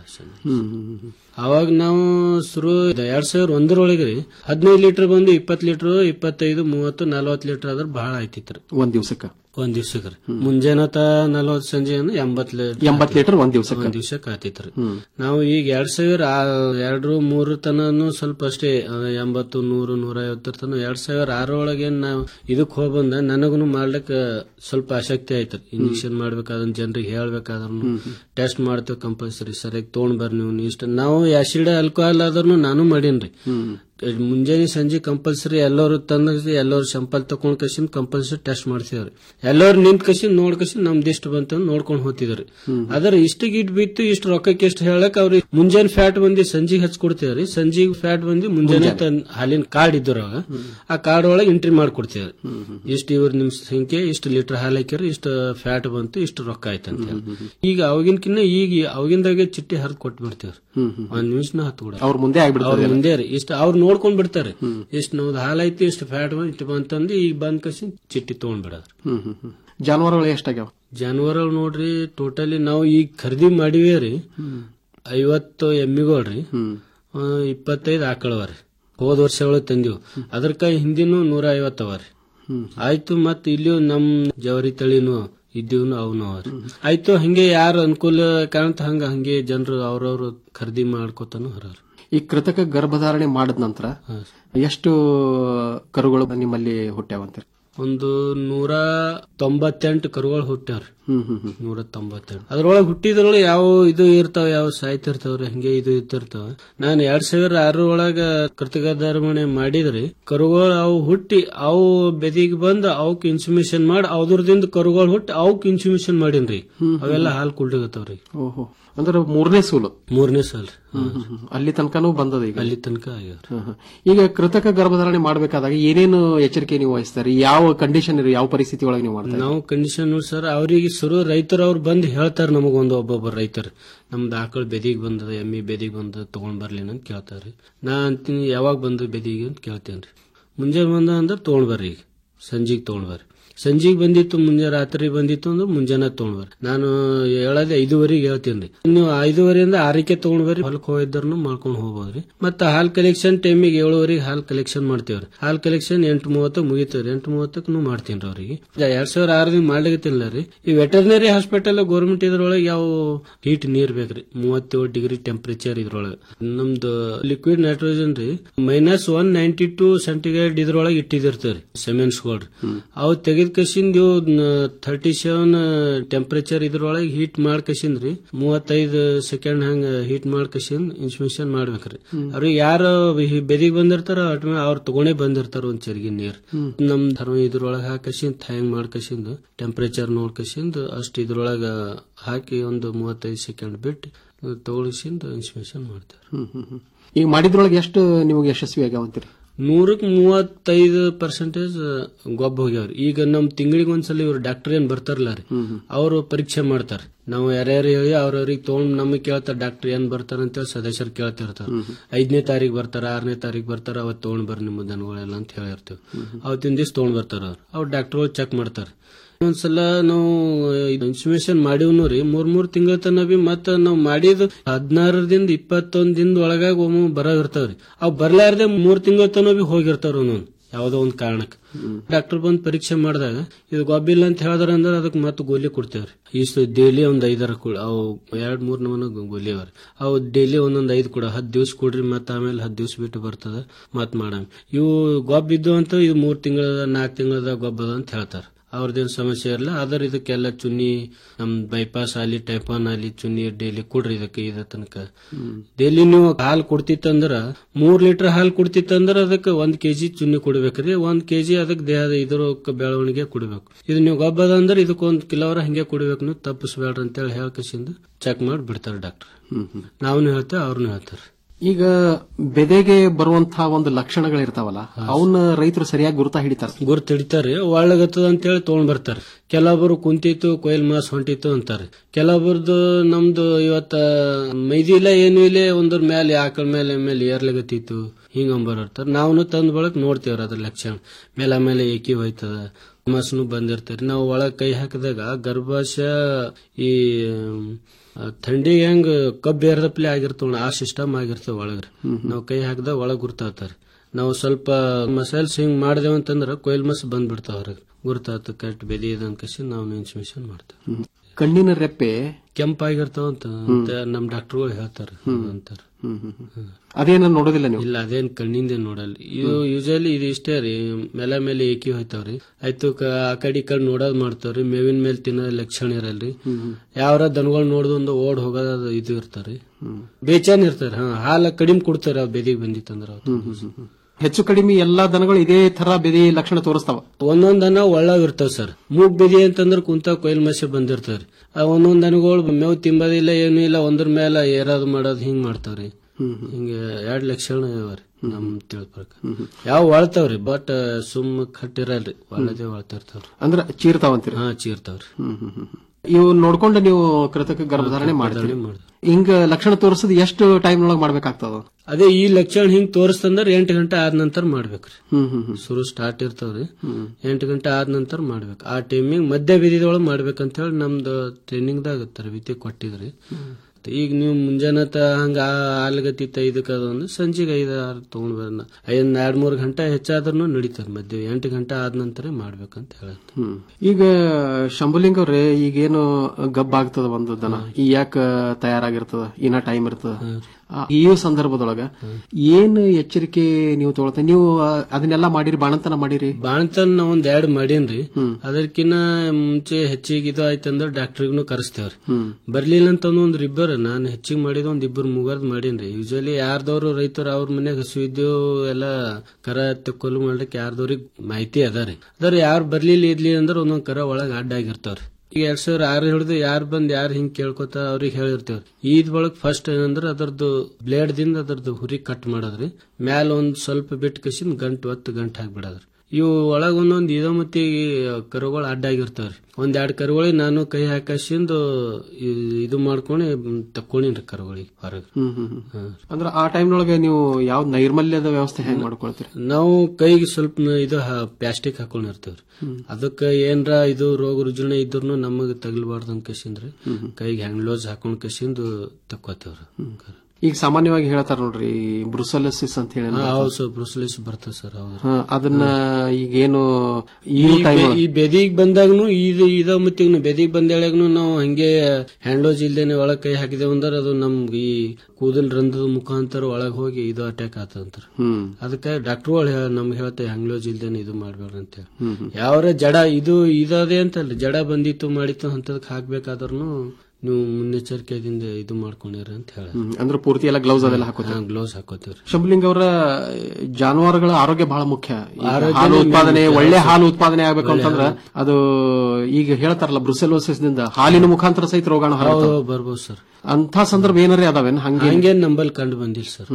ಅವಾಗ ನಾವು ಶುರು ಎರಡ್ ಸಾವಿರ ಒಂದರೊಳಗೆ ರೀ ಹದಿನೈದು ಲೀಟರ್ ಬಂದು ಇಪ್ಪತ್ ಲೀಟರ್ ಇಪ್ಪತ್ತೈದು ಮೂವತ್ತು ನಲ್ವತ್ತು ಲೀಟರ್ ಆದ್ರೆ ಬಹಳ ಆಯ್ತಿತ್ರಿ ಒಂದ್ ದಿವ್ಸಕ್ಕ ಒಂದ್ ದಿವ್ಸಕ್ಕೆ ರೀ ಮುಂಜಾನತ ನಲ್ವತ್ತು ಸಂಜೆ ಎಂಬತ್ ಎಂಬತ್ ಲೀಟರ್ ಒಂದ್ ದಿವ್ಸಕ್ಕ ಒಂದ್ ದಿವ್ಸಕ್ಕೆ ಆತಿತ್ರಿ ನಾವು ಈಗ ಎರಡ್ ಸಾವಿರ ಆ- ಎರಡು ಮೂರು ತನನು ಸ್ವಲ್ಪ ಅಷ್ಟೇ ಆ, ಎಂಬತ್ತು ನೂರು ನೂರ ಐವತ್ತರ ತನ ಎರಡ್ ಸಾವಿರ ಆರೊಳಗೆ ನಾವು ಇದಕ್ ಹೋಗ್ ಬಂದ ನನಗೂ ಮಾಡ್ಲಿಕ್ಕ ಸ್ವಲ್ಪ ಆಸಕ್ತಿ ಆಯ್ತು ಇಂಜೆಕ್ಷನ್ ಮಾಡ್ಬೇಕಾದ್ರೆ ಜನರಿಗೆ ಹೇಳ್ಬೇಕಾದ್ರೂ ಟೆಸ್ಟ್ ಮಾಡ್ತೇವೆ ಕಂಪಲ್ಸರಿ ಸರಿಯಾಗಿ ತೊಗೊಂಡ್ ಬರ್ರಿ ನೀವು ಇಷ್ಟ ನಾವು ಆಸಿಡ್ ಆಲ್ಕೋಹಾಲ್ ಆದ್ರೂ ನಾನು ಮಾಡೀನ್ರಿ ಮುಂಜಾನೆ ಸಂಜೆ ಕಂಪಲ್ಸರಿ ಎಲ್ಲರೂ ತಂದ ಎಲ್ಲರೂ ಸಂಪಲ್ ತಕೊಂಡ್ ಕಸಿನ್ ಕಂಪಲ್ಸರಿ ಟೆಸ್ಟ್ ಮಾಡ್ತಿದ್ರಿ ಎಲ್ಲರೂ ನಿಂತ್ ಕಸಿನ್ ನೋಡ್ ಕಸಿನ್ ನಮ್ದು ಇಷ್ಟು ಬಂತ ನೋಡ್ಕೊಂಡ್ ಹೋಗ್ತಿದ್ರಿ ಅದ್ರ ಇಷ್ಟು ಗಿಟ್ ಬಿತ್ತು ಇಷ್ಟು ರೊಕ್ಕಕ್ಕೆ ಎಷ್ಟು ಹೇಳಕ್ ಅವ್ರಿಗೆ ಮುಂಜಾನೆ ಫ್ಯಾಟ್ ಬಂದಿ ಸಂಜಿಗೆ ಹಚ್ಕೊಡ್ತೇವ್ರಿ ಸಂಜಿಗೆ ಫ್ಯಾಟ್ ಬಂದಿ ಮುಂಜಾನೆ ತನ್ ಹಾಲಿನ ಕಾರ್ಡ್ ಇದ್ರ ಆ ಕಾರ್ಡ್ ಒಳಗೆ ಎಂಟ್ರಿ ಮಾಡ್ಕೊಡ್ತೇವ್ರಿ ಇಷ್ಟು ಇವ್ರ ನಿಮ್ ಸಂಖ್ಯೆ ಇಷ್ಟು ಲೀಟರ್ ಹಾಲು ಹಾಕ್ಯಾರ ಇಷ್ಟು ಫ್ಯಾಟ್ ಬಂತು ಇಷ್ಟು ರೊಕ್ಕ ಆಯ್ತು ಅಂತ ಹೇಳಿ ಈಗ ಅವಾಗಿನ್ಕಿನ್ನ ಈಗ ಅವಾಗಿಂದಾಗೆ ಚಿಟ್ಟಿ ಹರಿದ್ ಕೊಟ್ಟು ಬಿಡ್ತೇವ್ರಿ ಒಂದ್ ನಿಮಿಷನ ಹತ್ತು ಕೂಡ ಅವ್ರ ಮುಂದೆ ಆಗ್ಬಿಡ್ತದೆ ಅವ್ರ ಮುಂದೆ ರೀ ಇಷ್ಟ ಅವ್ರು ನೋಡ್ಕೊಂಡ್ ಬಿಡ್ತಾರೆ ಇಷ್ಟು ನಮ್ದು ಹಾಲೈತಿ ಇಷ್ಟು ಫ್ಯಾಟ್ ಬಂದ್ ಇಷ್ಟು ಬಂತಂದು ಈಗ ಬಂದ್ ಕಸಿ ಚಿಟ್ಟಿ ತಗೊಂಡ್ ಬಿಡೋದ್ರಿ ಹ್ಮ್ ಹ್ಮ್ ಹ್ಮ್ ಜಾನುವಾರುಗಳು ಎಷ್ಟಾಗ್ಯಾವ ಜಾನುವಾರು ನೋಡ್ರಿ ಟೋಟಲಿ ನಾವು ಈಗ ಖರೀದಿ ಮಾಡಿವೇ ರೀ ಐವತ್ತು ಎಮ್ಮಿಗಳ್ರಿ ಆ, ಇಪ್ಪತ್ತೈದು ಆಕಳವರಿ ಹೋದ ವರ್ಷ ಒಳಗೆ ತಂದಿವು ಅದಕ್ಕ ಹಿಂದಿನೂ ನೂರ ಐವತ್ತು ಅವರಿ ಆಯ್ತು ಮತ್ ಇಲ್ಲಿ ನಮ್ ಜವರಿ ತಳಿನು ಇದ್ದೀವ್ನು ಅವನು ಅವ್ರಿ ಆಯ್ತು ಹಂಗೆ ಯಾರು ಅನುಕೂಲ ಕಾಣ್ತ ಹಂಗ ಹಂಗೆ ಜನರು ಅವ್ರವ್ರು ಖರೀದಿ ಮಾಡ್ಕೋತಾನು ಹರಾರು ಈ ಕೃತಕ ಗರ್ಭಧಾರಣೆ ಮಾಡಿದ ನಂತರ ಎಷ್ಟು ಕರುಗಳು ನಿಮ್ಮಲ್ಲಿ ಹುಟ್ಟ್ಯಾವಂತ ಒಂದು ನೂರ ತೊಂಬತ್ತೆಂಟು ಕರುಗಳು ಹುಟ್ಟ್ಯಾವ್ರಿ ಹ್ಮ್ ಹ್ಮ್ ಹ್ಮ್ ನೂರ ತೊಂಬತ್ತೆಂಟು ಅದ್ರೊಳಗೆ ಹುಟ್ಟಿದ್ರೊಳಗೆ ಯಾವ ಇದು ಇರ್ತಾವ ಯಾವ ಸಾಯ್ತಿರ್ತಾವ್ರಿ ಹಂಗೆ ಇದು ಇರ್ತಿರ್ತಾವ ನಾನು ಎರಡ್ ಸಾವಿರ ಆರ ಒಳಗ ಕೃತಕ ಧಾರಣೆ ಮಾಡಿದ್ರಿ ಕರುಗಳು ಅವು ಹುಟ್ಟಿ ಅವು ಬೆದಿಗೆ ಬಂದು ಅವಕ್ ಇನ್ಸುಮೇಷನ್ ಮಾಡಿ ಅವ್ರದಿಂದ ಕರುಗಳು ಹುಟ್ಟಿ ಅವಕ್ ಇನ್ಸುಮೇಷನ್ ಮಾಡೀನ್ರಿ ಅವೆಲ್ಲ ಹಾಲು ಕುಲ್ಡಿಗತ್ತವ್ರಿ ಓಹೋ ಅಂದ್ರೆ ಮೂರನೇ ಸೂಲು ಮೂರನೇ ಸಲ ಹ್ಮ್ ಹ್ಮ್ ಹ್ಮ್. ಅಲ್ಲಿ ತನಕನೂ ಬಂದದ ಈಗ ಅಲ್ಲಿ ತನಕ ಆಗ್ಯಾವ್ರಿ ಹ್ಮ್ ಹ್ಮ್. ಈಗ ಕೃತಕ ಗರ್ಭಧಾರಣೆ ಮಾಡಬೇಕಾದಾಗ ಏನೇನು ಎಚ್ಚರಿಕೆ ನೀವು ವಹಿಸ್ತಾರೆ ಯಾವ ಕಂಡೀಷನ್ ಯಾವ ಪರಿಸ್ಥಿತಿ ಒಳಗೆ ನೀವು ಮಾಡ್ತಾರೆ ನಾವು ಕಂಡೀಷನ್ ಸರ್ ಅವರಿಗೆ ಶುರು ರೈತರು ಅವ್ರು ಬಂದು ಹೇಳ್ತಾರ ನಮಗೊಂದು ಒಬ್ಬೊಬ್ಬರು ರೈತರು ನಮ್ದು ಆಕಳ ಬೆದಿಗೆ ಬಂದದ ಎಮ್ಮಿ ಬೆದಿಗೆ ಬಂದದ ತಗೊಂಡ್ ಬರ್ಲಿ ಅಂತ ಕೇಳ್ತಾರ್ರಿ ನಾ ಅಂತೀನಿ ಯಾವಾಗ ಬಂದು ಬೆದಿಗೆ ಅಂತ ಕೇಳ್ತೇನ್ರಿ ಮುಂಜಾನೆ ಬಂದ ಅಂದ್ರೆ ತಗೊಂಡ್ ಬರ್ರಿ ಈಗ ಸಂಜೆಗೆ ತಗೊಂಡ್ ಬರ್ರಿ ಸಂಜೆಗೆ ಬಂದಿತ್ತು ಮುಂಜಾನೆ ರಾತ್ರಿ ಬಂದಿತ್ತು ಅಂದ್ರೆ ಮುಂಜಾನೆ ತಗೊಂಡ್ ಬರ್ರಿ ನಾನು ಹೇಳದೆ ಐದುವರೆಗೆ ಹೇಳ್ತೀನಿ ನೀವು ಐದುವರೆಯಿಂದ ಆರಕ್ಕೆ ತಗೊಂಡ್ ಬರ್ರಿ ಹೊಲಕ್ ಹೋಗಿದ್ರು ಮಾಡ್ಕೊಂಡು ಹೋಗ್ಬೋದ್ರಿ ಮತ್ತೆ ಹಾಲ್ ಕಲೆಕ್ಷನ್ ಟೈಮಿಗೆ ಏಳುವರೆಗೆ ಹಾಲ್ ಕಲೆಕ್ಷನ್ ಮಾಡ್ತೇವ್ರಿ ಹಾಲ್ ಕಲೆಕ್ಷನ್ ಎಂಟು ಮೂವತ್ತು ಮುಗಿತೇವ್ರಿ ಎಂಟು ಮೂವತ್ತಕ್ಕೆ ನಾವು ಮಾಡ್ತೀನಿ ರೀ ಅವ್ರಿಗೆ ಎರಡ್ ಸಾವಿರ ಆರದಿಂದ ಮಾಡ್ಲಿಕತ್ತಿಲ್ಲ ರೀ ಈ ವೆಟರ್ನರಿ ಹಾಸ್ಪಿಟಲ್ ಗೌರ್ಮೆಂಟ್ ಇದ್ರೊಳಗೆ ಯಾವ ಹೀಟ್ ನೀರ್ ಬೇಕ್ರಿ ಮೂವತ್ತೇಳು ಡಿಗ್ರಿ ಟೆಂಪರೇಚರ್ ಇದ್ರೊಳಗೆ ನಮ್ದು ಲಿಕ್ವಿಡ್ ನೈಟ್ರೋಜನ್ ರೀ minus one ninety two centigrade ಇದ್ರೊಳಗೆ ಇಟ್ಟಿದಿರ್ತೇವ್ರಿ ಸೆಮೆನ್ಸ್ ಗೋಲ್ಡ್ ಅವು ತೆಗೆದ ಕಸಿಂದ ಇವು ಥರ್ಟಿ ಸೆವೆನ್ ಟೆಂಪರೇಚರ್ ಇದ್ರೊಳಗೆ ಹೀಟ್ ಮಾಡ್ಕಸಿಂದ್ರಿ ಮೂವತ್ತೈದು ಸೆಕೆಂಡ್ ಹಂಗ ಹೀಟ್ ಮಾಡ್ಕಸಿಂದ್ ಇನ್ಸ್ಪೆಕ್ಷನ್ ಮಾಡ್ಬೇಕ್ರಿ ಅವ್ರಿಗೆ ಯಾರು ಬೆದಿಗೆ ಬಂದಿರ್ತಾರ ಅಟ್ಮೆ ಅವ್ರು ತಗೊಂಡೇ ಬಂದಿರ್ತಾರ ಒಂದ್ ಚರ್ಗಿ ನೀರ್ ನಮ್ ಥರ್ಮ ಇದ್ರೊಳಗೆ ಹಾಕಸಿಂದ್ ಹ್ಯಾಂಗ್ ಮಾಡ್ಕಸಿಂದ್ ಟೆಂಪರೇಚರ್ ನೋಡ್ಕಸಿಂದ್ ಅಷ್ಟ್ ಇದ್ರೊಳಗ ಹಾಕಿ ಒಂದು ಮೂವತ್ತೈದು ಸೆಕೆಂಡ್ ಬಿಟ್ಟು ತಗೊಳಿಸಿಂದ ಇನ್ಸ್ಪೆಕ್ಷನ್ ಮಾಡ್ತಾರೆ ಹ್ಮ್ ಹ್ಮ್ ಹ್ಮ್. ಈಗ ಮಾಡಿದ್ರೊಳಗೆ ಎಷ್ಟು ನಿಮಗೆ ಯಶಸ್ವಿ ಆಗ್ಯಾವಂತೀರಿ ನೂರಕ್ ಮೂವತ್ತೈದು ಪರ್ಸೆಂಟೇಜ್ ಗೊಬ್ಬ ಹೋಗ್ಯಾವ್ರಿ ಈಗ ನಮ್ ತಿಂಗಳಿಗೆ ಒಂದ್ಸಲ ಇವ್ರು ಡಾಕ್ಟರ್ ಏನ್ ಬರ್ತಾರಲ್ಲ ರೀ ಅವರು ಪರೀಕ್ಷೆ ಮಾಡ್ತಾರ ನಾವು ಯಾರ್ಯಾರು ಹೇಳಿ ಅವ್ರವ್ರಿಗೆ ತಗೊಂಡ್ ನಮಗೆ ಕೇಳ್ತಾರ ಡಾಕ್ಟರ್ ಏನ್ ಬರ್ತಾರ ಅಂತೇಳಿ ಸದಸ್ಯರು ಕೇಳ್ತಿರ್ತಾರ ಐದನೇ ತಾರೀಕು ಬರ್ತಾರ ಆರನೇ ತಾರೀಕು ಬರ್ತಾರ ಅವತ್ ತಗೊಂಡ್ ಬರ್ರಿ ನಿಮ್ಮ ದನಗಳೆಲ್ಲ ಅಂತ ಹೇಳಿರ್ತೇವೆ ಅವತ್ತಿನ ದಿವ್ಸ ತಗೊಂಡ್ ಬರ್ತಾರ ಅವ್ರು ಅವ್ರು ಡಾಕ್ಟರ್ ಚೆಕ್ ಮಾಡ್ತಾರ ಒಂದ್ಸಲ ನಾವು ಇನ್ಸ್ಟಿಮೇಷನ್ ಮಾಡಿವ್ನು ರೀ ಮೂರ್ ಮೂರ್ ತಿಂಗಳ ತನ ಬಿ ಮತ್ತ ನಾವ್ ಮಾಡಿದ ಹದಿನಾರರಿಂದ ಇಪ್ಪತ್ತೊಂದ್ ದಿನದ ಒಳಗಾಗಿ ಒಮ್ಮೆ ಬರೋ ಇರ್ತಾವ್ರಿ ಅವ್ ಬರ್ಲಾರ್ದೆ ಮೂರ್ ತಿಂಗಳ ತನ ಬಿ ಹೋಗಿರ್ತಾರ ಒಂದೊಂದ್ ಯಾವ್ದೋ ಒಂದ್ ಕಾರಣಕ್ಕೆ ಡಾಕ್ಟರ್ ಬಂದ್ ಪರೀಕ್ಷೆ ಮಾಡಿದಾಗ ಇದು ಗೊಬ್ಬಿಲ್ಲ ಅಂತ ಹೇಳಿದ್ರ ಅಂದ್ರೆ ಅದಕ್ಕೆ ಮತ್ತೆ ಗೋಲಿ ಕೊಡ್ತೇವ್ರಿ ಇಷ್ಟು ಡೈಲಿ ಒಂದ್ ಐದರ ಕೂಡ ಅವು ಎರಡ್ ಮೂರ್ ನಮನ ಗೋಲಿ ಅವ್ರಿ ಅವು ಡೈಲಿ ಒಂದೊಂದ್ ಐದ್ ಕೂಡ ಹತ್ ದಿವ್ಸ ಕೊಡ್ರಿ ಮತ್ತ ಆಮೇಲೆ ಹತ್ ದಿವ್ಸ ಬಿಟ್ಟು ಬರ್ತದ ಮತ್ ಮಾಡಮ್ ಇವು ಗೊಬ್ಬ ಇದ್ದು ಅಂತ ಇದು ಮೂರ್ ತಿಂಗಳದ ನಾಲ್ಕ್ ತಿಂಗಳದ ಗೊಬ್ಬದ ಅಂತ ಹೇಳ್ತಾರ ಅವ್ರದ್ದೇನು ಸಮಸ್ಯೆ ಇರಲ್ಲ ಆದ್ರೆ ಇದಕ್ಕೆಲ್ಲ ಚುನ್ನಿ ನಮ್ ಬೈಪಾಸ್ ಆಗಲಿ ಟೈಪಾನ್ ಆಗಲಿ ಚುನ್ನಿ ಡೈಲಿ ಕೊಡ್ರಿ ಇದಕ್ಕೆ ಇದ ತನಕ ಡೈಲಿ ನೀವು ಹಾಲು ಕೊಡ್ತಿತ್ತಂದ್ರ ಮೂರ್ ಲೀಟರ್ ಹಾಲು ಕೊಡ್ತಿತ್ತಂದ್ರ ಅದಕ್ಕೆ ಒಂದ್ ಕೆಜಿ ಚುನ್ನಿ ಕೊಡ್ಬೇಕ್ರಿ ಒಂದ್ ಕೆಜಿ ಅದಕ್ಕೆ ದೇಹದ ಇದ್ರ ಬೆಳವಣಿಗೆ ಕೊಡ್ಬೇಕು ಇದು ನೀವು ಗೊಬ್ಬದ ಅಂದ್ರೆ ಇದಕ್ಕೆ ಒಂದ್ ಕಿಲೋವರ ಹಿಂಗೆ ಕೊಡ್ಬೇಕು ನೀವು ತಪ್ಪಿಸ್ಬೇಡ್ರಿ ಅಂತೇಳಿ ಹೇಳ್ಕಸಿಂದ ಚೆಕ್ ಮಾಡಿ ಬಿಡ್ತಾರೆ ಡಾಕ್ಟರ್ ನಾವ್ನು ಹೇಳ್ತೇವೆ ಅವ್ರನ್ನು ಹೇಳ್ತಾರೆ ಈಗ ಬೆದೆಗೆ ಬರುವಂತಹ ಒಂದು ಲಕ್ಷಣಗಳಿರ್ತಾವಲ್ಲ ಅವನ್ನ ರೈತರು ಸರಿಯಾಗಿ ಗುರುತಾ ಹಿಡಿತಾರೆ ಗುರ್ತು ಹಿಡಿತಾರೆ ಒಳ್ಳಗತ್ತದ ಅಂತೇಳಿ ತಗೊಂಡ್ ಬರ್ತಾರೆ ಕೆಲವೊಬ್ರು ಕುಂತಿತ್ತು ಕೊಯ್ಲ್ ಮಾಸ್ ಹೊಂಟಿತ್ತು ಅಂತಾರೆ ಕೆಲವೊಬ್ರದ್ದು ನಮ್ದು ಇವತ್ತ ಮೈದಿಲ್ಲ ಏನು ಇಲ್ಲ ಒಂದ್ರ ಮೇಲೆ ಆಕಳ ಮೇಲೆ ಮೇಲೆ ಏರ್ಲಗತ್ತಿತ್ತು ಹಿಂಗಂಬರ್ ಇರ್ತಾರೆ ನಾವು ತಂದ್ ಬಳಕ್ ನೋಡ್ತೇವ್ರಿ ಅದ್ರ ಲಕ್ಷಣ ಮೇಲೆ ಮೇಲೆ ಏಕಿ ಹೋಯ್ತದ ಮಸ್ನು ಬಂದಿರ್ತಾರೆ ನಾವು ಒಳಗ್ ಕೈ ಹಾಕಿದಾಗ ಗರ್ಭಾಶಯ ಈ ಆ, ಥಂಡಿಗೆ ಹೆಂಗ್ ಕಬ್ಬು ಏರ್ದಪ್ಲೆ ಆಗಿರ್ತಾವ ಆ ಸಿಸ್ಟಮ್ ಆಗಿರ್ತೇವೆ ಒಳಗ್ರಿ ನಾವು ಕೈ ಹಾಕಿದಾಗ ಒಳಗ್ ಗುರ್ತಾತಾರ ನಾವು ಸ್ವಲ್ಪ ಮಸಾಲ್ಸ್ ಹಿಂಗ್ ಮಾಡ್ದೇವ್ ಅಂತಂದ್ರ ಕೊಯ್ಲ್ ಮಸ್ ಬಂದ್ಬಿಡ್ತಾವ ಹೊರಗೆ ಗುರ್ತಾತ ಕಟ್ ಬೆದಿ ಇದಂತ ಕಸಿ ನಾವು ಇನ್ಸ್ಪೆಕ್ಷನ್ ಮಾಡ್ತೇವೆ ಕಣ್ಣಿನ ರೆಪ್ಪೆ ಕೆಂಪಾಗಿರ್ತಾವ ಅಂತ ಅಂತ ನಮ್ ಡಾಕ್ಟರ್ಗಳು ಹೇಳ್ತಾರ ಅಂತಾರ ಅದೇನ ನೋಡೋದಿಲ್ಲ ನೀವು ಇಲ್ಲ ಅದೇನ್ ಕಣ್ಣಿಂದ ನೋಡಲ್ಲ ಇದು ಯೂಶಲಿ ಇದು ಇಷ್ಟೇ ರೀ ಮೇಲೆ ಮೇಲೆ ಏಕಿ ಹೋಯ್ತಾವ್ರಿ ಆಯ್ತು ಕ- ಆ ಕಡೆ ಈ ಕಡೆ ನೋಡೋದ್ ಮಾಡ್ತಾವ್ರಿ ಮೇವಿನ ಮೇಲೆ ತಿನ್ನೋ ಲಕ್ಷಣ ಇರಲ್ರಿ ಯಾವ್ರ ದನಗಳು ನೋಡ್ದು ಒಂದು ಓಡ್ ಹೋಗೋದ ಅದು ಇದು ಇರ್ತಾರ್ರಿ ಬೇಚಾನ್ ಇರ್ತಾರ ಹಾ ಹಾಲ ಕಡಿಮೆ ಕೊಡ್ತಾರ ಅವ್ ಬೆದಿಗೆ ಬಂದಿತ್ತಂದ್ರ ಅವತ್ತು. ಹೆಚ್ಚು ಕಡಿಮೆ ಎಲ್ಲಾ ದನಗಳು ಇದೇ ತರ ಬೆದಿ ಲಕ್ಷಣ ತೋರಿಸ್ತಾವ ಒಂದೊಂದ್ ದನ ಒಳ್ಳಾವ್ ಇರ್ತಾವ ಸರ್ ಮೂಗ್ ಬೆದಿ ಅಂತಂದ್ರ ಕುಂತ ಕೊಯ್ಲ್ ಮಸೆ ಬಂದಿರ್ತಾವ್ರಿ ಆ ಒಂದೊಂದ್ ದನಗಳು ಮೇವ್ ತಿಂಬೋದಿಲ್ಲ ಏನು ಇಲ್ಲ ಒಂದ್ರ ಮೇಲೆ ಏರಾದ್ ಮಾಡೋದ್ ಹಿಂಗ್ ಮಾಡ್ತಾವ್ರಿ ಹಿಂಗೆ ಎರಡ್ ಲಕ್ಷಣ ಇದಾವ್ರಿ ನಮ್ ತಿಳ್ ಪ್ರಕಾರ ಯಾವ ಒಳ್ತಾವ್ರಿ ಬಟ್ ಸುಮ್ ಕಟ್ಟಿರಲ್ರಿ ಒಳ್ಳದೇ ಒಳ್ತಿರ್ತಾವ್ರಿ ಅಂದ್ರ ಚೀರ್ತಾವಂತೀರಿ ಹಾ ಚೀರ್ತಾವ್ರಿ ಇವು ನೋಡ್ಕೊಂಡು ನೀವು ಕೃತಕ ಗರ್ಭಧಾರಣೆ ಮಾಡ್ತೀರಿ ಹಿಂಗ ಲಕ್ಷಣ ತೋರಿಸೋದು ಎಷ್ಟು ಟೈಮ್ ಒಳಗೆ ಮಾಡ್ಬೇಕಾಗ್ತದ ಅದೇ ಈ ಲಕ್ಷಣ ಹಿಂಗ್ ತೋರಿಸ್ತಂದ್ರ ಎಂಟು ಗಂಟೆ ಆದ ನಂತರ ಮಾಡ್ಬೇಕ್ರಿ ಹ್ಮ್ ಹ್ಮ್ ಹ್ಮ್ ಶುರು ಸ್ಟಾರ್ಟ್ ಇರ್ತಾವ್ರಿ ಎಂಟು ಗಂಟೆ ಆದ ನಂತರ ಮಾಡ್ಬೇಕು ಆ ಟೈಮಿಗೆ ಮಧ್ಯ ಬಿದಿದೊಳಗೆ ಮಾಡ್ಬೇಕಂತ ಹೇಳಿ ನಮ್ದು ಟ್ರೈನಿಂಗ್ ದಾಗ ತರಬೇತಿ ಕೊಟ್ಟಿದ್ರಿ ಈಗ ನೀವು ಮುಂಜಾನತ ಹಂಗ ಆಲ್ಗತ್ತಿತ್ತ ಇದಕ್ಕ ಅದೊಂದು ಸಂಜೆಗೆ ಐದು ಆರು ತಗೊಂಡ್ ಬರೋಣ ಐದ್ ಎರಡ್ ಮೂರ್ ಗಂಟೆ ಹೆಚ್ಚಾದ್ರೂ ನಡೀತಾರೆ ಮಧ್ಯ ಎಂಟು ಗಂಟೆ ಆದ ನಂತರ ಮಾಡ್ಬೇಕಂತ ಹೇಳತ್ತೆ ಹ್ಮ್. ಈಗ ಶಂಭುಲಿಂಗ ಅವ್ರೆ ಈಗೇನು ಗಬ್ಬ ಆಗ್ತದ ಒಂದು ದನ ಈ ಯಾಕ ತಯಾರಾಗಿರ್ತದ ಇನ್ನ ಟೈಮ್ ಇರ್ತದ ಆ, ಈ ಸಂದರ್ಭದೊಳಗ ಏನ್ ಎಚ್ಚರಿಕೆ ನೀವು ತಗೊಳ್ತ ನೀವು ಆ, ಅದನ್ನೆಲ್ಲ ಮಾಡಿರಿ ಬಾಣಂತನ ಮಾಡಿರಿ ಬಾಣತನ ನಾ ಒಂದ್ ಎರಡ್ ಮಾಡೀನ್ರಿ ಅದಕ್ಕಿನ್ನ ಮುಂಚೆ ಹೆಚ್ಚಿಗೆ ಇದು ಆಯ್ತಂದ್ರ ಡಾಕ್ಟರ್ಗೂ ಕರೆಸ್ತೇವ್ರಿ ಬರ್ಲಿಲ್ಲ ಅಂತಂದ್ ಒಂದ್ ಇಬ್ಬರು ನಾನು ಹೆಚ್ಚಿಗೆ ಮಾಡಿದ ಒಂದ್ ಇಬ್ಬರು ಮುಗರ್ದ್ ಮಾಡೀನ್ರಿ ಯೂಶಲಿ ಯಾರ್ದವ್ರು ರೈತರು ಅವ್ರ ಮನ್ಯಾಗ ಹಸು ಇದ್ದು ಎಲ್ಲ ಕರ ತೆಕ್ಕೊಲು ಮಾಡ್ಲಿಕ್ಕೆ ಯಾರ್ದವ್ರಿಗೆ ಮಾಹಿತಿ ಅದ ರೀ ಅದ್ರ ಯಾರು ಬರ್ಲಿಲ್ಲ ಇರ್ಲಿ ಅಂದ್ರ ಒಂದೊಂದ್ ಕರ ಒಳಗ್ ಅಡ್ಡ ಆಗಿರ್ತಾವ್ರಿ ಈಗ ಎರಡ್ ಸಾವಿರ ಆರು ಹಿಡಿದು ಯಾರು ಬಂದ್ ಯಾರು ಹಿಂಗ್ ಕೇಳ್ಕೊತ ಅವ್ರಿಗೆ ಹೇಳಿರ್ತೇವ್ರಿ ಈದ್ ಒಳಗ್ ಫಸ್ಟ್ ಏನಂದ್ರ ಅದರದ್ದು ಬ್ಲೇಡ್ ದಿಂದ ಅದರದ್ದು ಹುರಿ ಕಟ್ ಮಾಡೋದ್ರಿ ಮ್ಯಾಲ ಒಂದ್ ಸ್ವಲ್ಪ ಬಿಟ್ಟು ಕಸಿಂದ ಗಂಟು ಒತ್ತು ಗಂಟು ಹಾಕ್ಬಿಡೋದ್ರಿ ಇವು ಒಳಗ ಒಂದೊಂದ್ ಇದ ಮತ್ತೆ ಕರುಗಳು ಅಡ್ಡಾಗಿರ್ತಾವ್ರಿ ಒಂದ್ ಎರಡ್ ಕರುಗಳಿಗೆ ನಾನು ಕೈ ಹಾಕಿಸಿಂದು ಇದು ಮಾಡ್ಕೊಂಡು ತಕ್ಕೊಂಡಿನ್ರಿ ಕರುಗಳಿಗೆ ಹೊರಗೆ ಹ್ಮ್ ಹ್ಮ್ ಹ್ಮ್. ಅಂದ್ರ ಆ ಟೈಮ್ನೊಳಗೆ ನೀವು ಯಾವ ನೈರ್ಮಲ್ಯದ ವ್ಯವಸ್ಥೆ ಹೆಂಗ್ ಮಾಡ್ಕೊಳ್ತೀರಿ ನಾವು ಕೈಗೆ ಸ್ವಲ್ಪ ನ- ಇದು ಪ್ಲಾಸ್ಟಿಕ್ ಹಾಕೊಂಡಿರ್ತೇವ್ರಿ ಅದಕ್ಕ ಏನ್ರ ಇದು ರೋಗ ರುಜಿನ ಇದ್ರು ನಮಗ್ ತಗಲ್ಬಾರ್ದು ಅಂತ ಕಸಿಂದ್ರಿ ಕೈಗೆ ಹ್ಯಾಂಡ್ ಗ್ಲೌಸ್ ಹಾಕೊಂಡ್ ಕಸಿಂದು ತಕ್ಕೋತೇವ್ರಿ ಈಗ ಸಾಮಾನ್ಯವಾಗಿ ಹೇಳ್ತಾರ ನೋಡ್ರಿ ಬ್ರುಸಲಸಿಸ್ ಅಂತ ಹೇಳಿ ಹಾ, ಹೌದು ಸರ್ ಬ್ರುಸಲಿಸ್ ಬರ್ತದೆ ಸರ್ ಹೌದು ಹಾ, ಅದನ್ನ ಈಗೇನು ಈ ಈ ಟೈಮ್ ಬೆ- ಈ ಬೆದಿಗ್ ಬಂದಾಗನು ಇದು ಇದ ಮತ್ತೆ ಇವ್ನು ಬೆದಿಗ್ ಬಂದೇಳಾಗನು ನಾವು ಹಂಗೆ ಹ್ಯಾಂಡ್ಲೋಸ್ ಇಲ್ದೇನೆ ಒಳಗ್ ಕೈ ಹಾಕಿದೇವು ಅಂದ್ರೆ ಅದು ನಮ್ಗೆ ಈ ಕೂದಲ್ ರಂಧ್ರದ ಮುಖಾಂತರ ಒಳಗ್ ಹೋಗಿ ಇದು ಅಟ್ಯಾಕ್ ಆತಂತ್ರ ಹ್ಮ್ ಅದಕ್ಕೆ ಡಾಕ್ಟರ್ಗಳು ನಮ್ಗೆ ಹೇಳ್ತಾರೆ ಹ್ಯಾಂಗ್ಲೋಸ್ ಇಲ್ದೇನೆ ಇದು ಮಾಡ್ಬೇಡ್ರಿ ಅಂತ ಯಾವ್ರ ಜಡ ಇದು ಇದದೇ ಅಂತಲ್ರಿ ಜಡ ಬಂದಿತ್ತು ಮಾಡಿತ್ತು ಅಂತದಕ್ಕೆ ಹಾಕ್ಬೇಕಾದ್ರೂ ನೀವು ಮುನ್ನೆಚ್ಚರಿಕೆದಿಂದ ಇದು ಮಾಡ್ಕೊಂಡಿರಿ ಅಂತ ಹೇಳ ಹ್ಮ್. ಅಂದ್ರೆ ಪೂರ್ತಿ ಎಲ್ಲ ಗ್ಲೌಸ್ ಅದೆಲ್ಲ ಹಾಕೋತೀವಿ ಗ್ಲೌಸ್ ಹಾಕೋತೀವ್ರಿ ಶಂಭಲಿಂಗ ಅವರ ಜಾನುವಾರುಗಳ ಆರೋಗ್ಯ ಬಹಳ ಮುಖ್ಯ ಈಗ ಆರೋಗ್ಯನೇ ಹಾಲು ಉತ್ಪಾದನೆ ಮುಖ್ಯ. ಒಳ್ಳೆ ಹಾಲು ಉತ್ಪಾದನೆ ಆಗ್ಬೇಕು ಅಂತಂದ್ರ ಅದು ಈಗ ಹೇಳ್ತಾರಲ್ಲ ಬ್ರುಸೆಲೋಸಿಸ್ ದಿಂದ ಹಾಲಿನ ಮುಖಾಂತರ ಸಹಿತ ರೋಗಾಣು ಹರಡ್ತಾವ. ಹೌದು ಬರ್ಬೋದು ಸರ್ ಅಂತ ಸಂದರ್ಭ ಏನಾರೇ ಅದಾವೇನ್ ಹಂಗೆ ಹಂಗೇನ್ ನಂಬಲ್ ಕಂಡು ಬಂದಿಲ್ಲ ಸರ್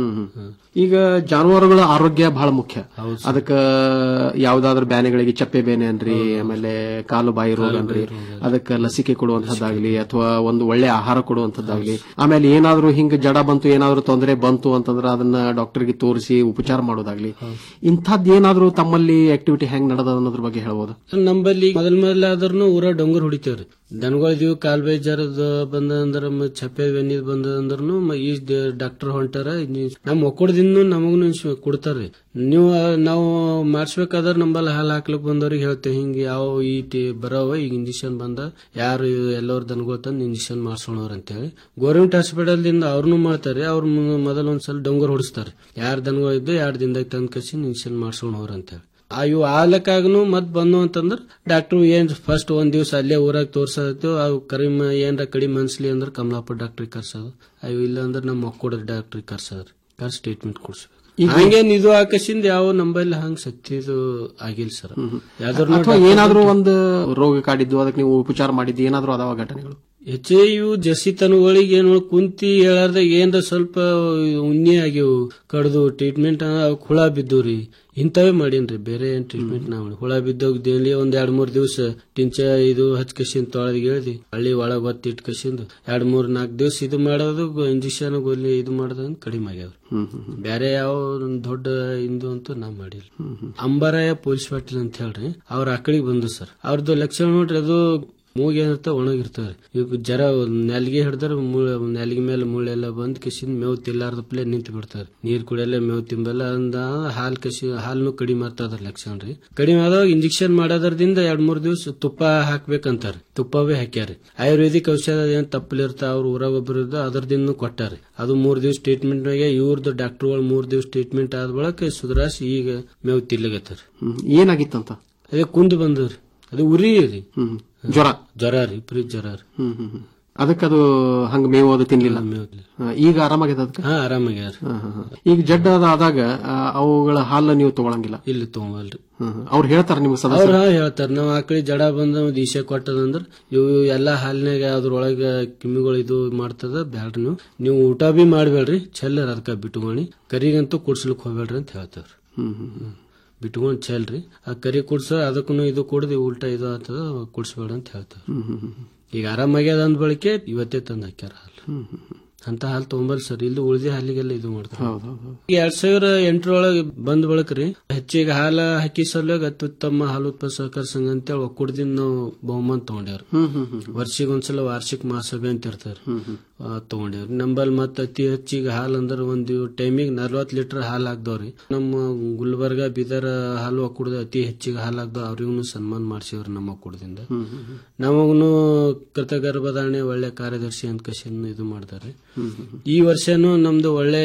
ಈಗ ಜಾನುವಾರುಗಳ ಆರೋಗ್ಯ ಬಹಳ ಮುಖ್ಯ ಅದಕ್ಕ ಯಾವ್ದಾದ್ರು ಬ್ಯಾನೆಗಳಿಗೆ ಚಪ್ಪೆ ಬೇನೆ ಅನ್ರಿ ಆಮೇಲೆ ಕಾಲು ಬಾಯಿ ರೋಗ ಅನ್ರಿ ಅದಕ್ಕ ಲಸಿಕೆ ಕೊಡುವಂತದ್ದಾಗ್ಲಿ ಅಥವಾ ಒಂದು ಒಳ್ಳೆ ಆಹಾರ ಕೊಡುವಂತದ್ದಾಗ್ಲಿ ಆಮೇಲೆ ಏನಾದ್ರೂ ಹಿಂಗ ಜಡ ಬಂತು ಏನಾದ್ರೂ ತೊಂದರೆ ಬಂತು ಅಂತಂದ್ರೆ ಅದನ್ನ ಡಾಕ್ಟರ್ಗೆ ತೋರಿಸಿ ಉಪಚಾರ ಮಾಡೋದಾಗ್ಲಿ ಇಂಥದ್ದು ಏನಾದ್ರೂ ತಮ್ಮಲ್ಲಿ ಆಕ್ಟಿವಿಟಿ ಹೆಂಗ್ ನಡೆದ ಅನ್ನೋದ್ರ ಬಗ್ಗೆ ಹೇಳ್ಬೋದು ನಂಬಲ್ಲಿ ಮೊದಲ್ ಮೊದಲ ಆದ್ರೂ ಊರ ಡೊಂಗರ್ ಹೊಡಿತೇವ್ರಿ ದನಗಳಿದೀವಿ ಕಾಲ್ ಬೇಜಾರದ ಬಂದಂದ್ರ ಮ- ಚಪ್ಪೆ ಬೆನ್ನಿದ್ ಬಂದಂದ್ರೂ ಈ ಡಾಕ್ಟರ್ ಹೊಂಟಾರ ಇನ್ನು ನಮ್ ಒಕ್ಕಡದಿಂದ ನಮಗೂ ಕೊಡ್ತಾರ್ರಿ ನೀವು ಆ, ನಾವು ಮಾಡ್ಸ್ಬೇಕಾದ್ರ ನಂಬಲ್ಲಿ ಹಾಲು ಹಾಕ್ಲಿಕ್ ಬಂದವ್ರಿಗೆ ಹೇಳ್ತೇವೆ ಹಿಂಗ ಯಾವ ಈ ಟಿ ಬರವ ಈಗ ಇಂಜೆಕ್ಷನ್ ಬಂದ ಯಾರು ಎಲ್ಲರ ದನಗಳು ತಂದು ಇಂಜೆಕ್ಷನ್ ಮಾಡ್ಸೋಣವ್ರ ಅಂತೇಳಿ ಗೌರ್ಮೆಂಟ್ ಹಾಸ್ಪಿಟಲ್ ದಿಂದ ಅವ್ರನ್ನು ಮಾಡ್ತಾರೆ ಅವ್ರ ಮೊದಲ ಒಂದ್ಸಲ ಡೊಂಗರ್ ಹೊಡಿಸ್ತಾರೆ ಯಾರ್ ದನಗಳು ಇದ್ದು ಎರಡ್ ದಿನದಾಗ ತಂದ್ ಕಸಿ ಇಂಜೆಕ್ಷನ್ ಮಾಡ್ಸೋಣವ್ರ ಅಂತೇಳಿ ಆ ಇವು ಆಲಕ್ಕಾಗನು ಮತ್ ಬಂದು ಅಂತಂದ್ರ ಡಾಕ್ಟರ್ ಏನ್ ಫಸ್ಟ್ ಒಂದ್ ದಿವ್ಸ ಅಲ್ಲೇ ಊರಾಗ ತೋರ್ಸತ್ತು ಅವು ಕಡಿಮೆ ಏನ್ರ ಕಡಿಮೆ ಅನ್ಸ್ಲಿ ಅಂದ್ರ ಕಮಲಾಪುರ ಡಾಕ್ಟ್ರಿಗೆ ಕರ್ಸೋದು ಅವು ಇಲ್ಲ ಅಂದ್ರ ನಮ್ಮ ಮಕ್ಕಳ ಡಾಕ್ಟ್ರಿಗೆ ಕರ್ಸೋದ್ರಿ ಕರ್ಸಿ ಟ್ರೀಟ್ಮೆಂಟ್ ಕೊಡ್ಸ್ಬೇಕು ಹಂಗೇನ್ ಇದು ಆಕಶಿಂದ ಯಾವ ನಂಬಲ್ಲಿ ಹಂಗ ಸತ್ತಿದು ಆಗಿಲ್ಲ ಸರ್ ಯಾವ್ದಾದ್ರು ಅಥವಾ ಏನಾದ್ರೂ ಒಂದು ರೋಗ ಕಾಡಿದ್ದು ಅದಕ್ಕೆ ನೀವು ಉಪಚಾರ ಮಾಡಿದ್ದು ಏನಾದ್ರೂ ಅದಾವ ಘಟನೆಗಳು ಹೆಚ್ಚೆ ಇವು ಜಸಿತನಗಳಿಗೆ ಏನು ಕುಂತಿ ಹೇಳಾರ್ದಾಗ ಏನ್ರ ಸ್ವಲ್ಪ ಉಣ್ಣೆ ಆಗ್ಯವು ಕಡ್ದು ಟ್ರೀಟ್ಮೆಂಟ್ ಅವಕ್ ಹುಳ ಬಿದ್ದು ಇಂಥವೇ ಮಾಡೀನ್ರಿ ಬೇರೆ ಏನ್ ಟ್ರೀಟ್ಮೆಂಟ್ ನಾ ಮಾಡಿ ಹುಳ ಬಿದ್ದೋಗ್ ಡೈಲಿ ಒಂದ್ ಎರಡ್ ಮೂರ್ ದಿವ್ಸ ಟಿಂಚ ಇದು ಹಚ್ಕಸಿಂದ ತೊಳೆದ್ ಹೇಳ್ದಿ ಹಳ್ಳಿ ಒಳಗ್ ಒತ್ತಿ ಇಟ್ಕಸಿಂದು ಎರಡ್ ಮೂರ್ ನಾಲ್ಕ್ ದಿವ್ಸ ಇದು ಮಾಡೋದು ಇಂಜೆಕ್ಷನ್ ಗೋಲಿ ಇದು ಮಾಡೋದು ಕಡಿಮೆ ಆಗ್ಯಾವ್ರಿ ಬೇರೆ ಯಾವ ಒಂದ್ ದೊಡ್ಡ ಇಂದು ಅಂತೂ ನಾ ಮಾಡಿಲ್ಲ ಅಂಬರಾಯ ಪೊಲೀಸ್ ಪಾಟೀಲ್ ಅಂತ ಹೇಳ್ರಿ ಅವ್ರ ಆಕಳಿಗೆ ಬಂದು ಸರ್ ಅವ್ರದ್ದು ಲಕ್ಷಣ ನೋಡ್ರಿ ಅದು ಮೂಗ್ ಏನಿರ್ತ ಒಣಗಿರ್ತಾವ್ರಿ ಈಗ ಜರ ನೆಲ್ಗೆ ಹಿಡ್ದಾರ ನೆಲ್ಗೆ ಮೇಲೆ ಮುಳ್ಳೆಲ್ಲ ಬಂದ್ ಕಿಸಿಂದ ಮೇವ್ ತಿಲ್ಲಾರ್ದ ಪ್ಲೇ ನಿಂತು ಬಿಡ್ತಾರ ನೀರ್ ಕುಡಿಯಲ್ಲ ಮೇವ್ ತಿಂಬಲ್ಲ ಅಂದ ಹಾಲ್ ಕಸಿ ಹಾಲ್ನು ಕಡಿಮೆ ಆಗ್ತದ ಲಕ್ಷಣ ರೀ ಕಡಿಮೆ ಆದಾಗ ಇಂಜೆಕ್ಷನ್ ಮಾಡೋದ್ರದಿಂದ ಎರಡ್ ಮೂರ್ ದಿವ್ಸ ತುಪ್ಪ ಹಾಕ್ಬೇಕಂತಾರ ತುಪ್ಪವೇ ಹಾಕ್ಯಾರಿ ಆಯುರ್ವೇದಿಕ್ ಔಷಧ ಏನ್ ತಪ್ಪಲಿರ್ತ ಅವ್ರ ಊರಾಗ ಒಬ್ಬರು ಇರ್ದ ಅದ್ರದಿಂದ ಕೊಟ್ಟಾರಿ ಅದು ಮೂರ್ ದಿವ್ಸ ಟ್ರೀಟ್ಮೆಂಟ್ ಇವ್ರದ್ದು ಡಾಕ್ಟರ್ಗಳು ಮೂರ್ ದಿವ್ಸ ಟ್ರೀಟ್ಮೆಂಟ್ ಆದ ಬಳಿಕ ಸುಧಾರಿಸಿ ಈಗ ಮೇವ್ ತಿಲ್ಲಗತ್ತಾರ ಹ್ಮ್. ಏನಾಗಿತ್ತಂತ ಅದೇ ಕುಂದು ಬಂದವ್ರಿ ಅದು ಉರಿ ರೀ ಹ್ಮ್ ಜ್ವರ ಜ್ವರ ರೀ ಪ್ರೀ ಜ್ವರ ರೀ ಹ್ಮ್ ಹ್ಮ್ ಹ್ಮ್. ಅದಕ್ಕದು ಹಂಗ ಮೇವು ಅದು ತಿನ್ಲಿಲ್ಲ ಹಾ, ಈಗ ಆರಾಮಾಗಿದೆ ಅದಕ್ಕೆ ಹಾ ಆರಾಮಾಗ್ಯಾರ ಹಾ, ಹಾ, ಹಾ. ಈಗ ಜಡ್ಡ ಅದ ಆದಾಗ ಆ, ಅವುಗಳ ಹಾಲನ್ನ ನೀವು ತಗೊಳಂಗಿಲ್ಲ ಇಲ್ಲಿ ತಗೊಂಬಲ್ರಿ ಅವ್ರು ಹೇಳ್ತಾರ ನಿಮ್ಗೆ ಅವ್ರ ಸದಸ್ಯ ಹೇಳ್ತಾರ ನಾವ್ ಆಕಳಿ ಜಡ ಬಂದ ದಿಶೆ ಕೊಟ್ಟದಂದ್ರ ಇವು ಎಲ್ಲಾ ಹಾಲಿನಾಗ ಅದ್ರೊಳಗ ಕಿಮ್ಮಿಗಳು ಇದು ಮಾಡ್ತದ ಬ್ಯಾಡ್ರಿ ನೀವು ನೀವು ಊಟ ಬಿ ಮಾಡ್ಬೇಡ್ರಿ ಚೆಲ್ಲರ್ ಅದಕ್ಕ ಬಿಟ್ಕೊಂಡಿ ಕರಿಗಂತೂ ಕುಡ್ಸ್ಲಿಕ್ ಹೋಗ್ಬೇಡ್ರಿ ಅಂತ ಹೇಳ್ತಾವ್ರಿ ಹ್ಮ್ ಹ್ಮ್ ಹ್ಮ್. ಬಿಟ್ಕೊಂಡ್ ಚೆಲ್ರಿ ಆ ಕರಿ ಕುಡ್ಸ ಅದಕ್ಕೂ ಇದು ಕುಡ್ದು ಉಲ್ಟಾ ಇದು ಆಗ್ತದ ಕುಡ್ಸ್ಬೇಡ ಅಂತ ಹೇಳ್ತಾರ ಹ್ಮ್ ಹ್ಮ್ ಹ್ಮ್. ಈಗ ಆರಾಮಾಗ್ಯದ ಅಂದ ಬಳಿಕೆ ಇವತ್ತೇ ತಂದ್ ಹಾಕ್ಯಾರ ಹಾಲು ಹ್ಮ್ ಹ್ಮ್ ಹ್ಮ್. ಅಂತ ಹಾಲು ತಗೊಂಬಲ್ ಸರ್ ಇಲ್ಲಿ ಉಳಿದಿ ಹಾಲಿಗೆಲ್ಲ ಇದು ಮಾಡ್ತಾರೆ ಹೌದ್ ಹೌದ್ ಹೌದ್. ಈ ಎರಡ್ ಸಾವಿರ ಎಂಟರೊಳಗೆ ಬಂದ್ ಬಳಕ್ರಿ ಹೆಚ್ಚಿಗೆ ಹಾಲ ಹಾಕಿ ಸಲುವಾಗಿ ಅತ್ಯುತ್ತಮ ಹಾಲು ಉತ್ಪಾದಕ ಸಹಕಾರ ಸಂಘ ಅಂತೇಳಿ ಒಕ್ಕೂಟದಿಂದ ನಾವು ಬಹುಮಾನ ತಗೊಂಡೇವ್ರಿ ಹ್ಮ್ ಹ್ಮ್ ಹ್ಮ್. ವರ್ಷಿಗೆ ಒಂದ್ಸಲ ವಾರ್ಷಿಕ ಮಹಾಸಭೆ ಅಂತ ಇರ್ತಾರೆ ಹ್ಮ್ ಹ್ಮ್. ತಗೊಂಡೇವ್ರಿ ನಂಬಲ್ ಮತ್ತ ಅತಿ ಹೆಚ್ಚಿಗೆ ಹಾಲ್ ಅಂದ್ರ ಒಂದು ಟೈಮಿಗೆ ನಲ್ವತ್ ಲೀಟರ್ ಹಾಲ್ ಹಾಕ್ದವ್ರಿ ನಮ್ಮ ಗುಲ್ಬರ್ಗ ಬೀದರ್ ಹಾಲು ಒಕ್ಕೂಟದ ಅತಿ ಹೆಚ್ಚಿಗೆ ಹಾಲ್ ಹಾಕ್ದವ್ ಅವ್ರಿಗೂ ಸನ್ಮಾನ ಮಾಡ್ಸಿವ್ರಿ ನಮ್ಮ ಒಕ್ಕೂಟದಿಂದ ಹ್ಮ್ ಹ್ಮ್ ಹ್ಮ್. ನಮಗೂ ಕೃತಗರ್ಭಧಾರಣೆ ಒಳ್ಳೆ ಕಾರ್ಯದರ್ಶಿ ಅಂತ ಕಸಿಂದ ಇದು ಮಾಡ್ತಾರೆ ಹ್ಮ್ ಹ್ಮ್ ಹ್ಮ್. ಈ ವರ್ಷನೂ ನಮ್ದು ಒಳ್ಳೆ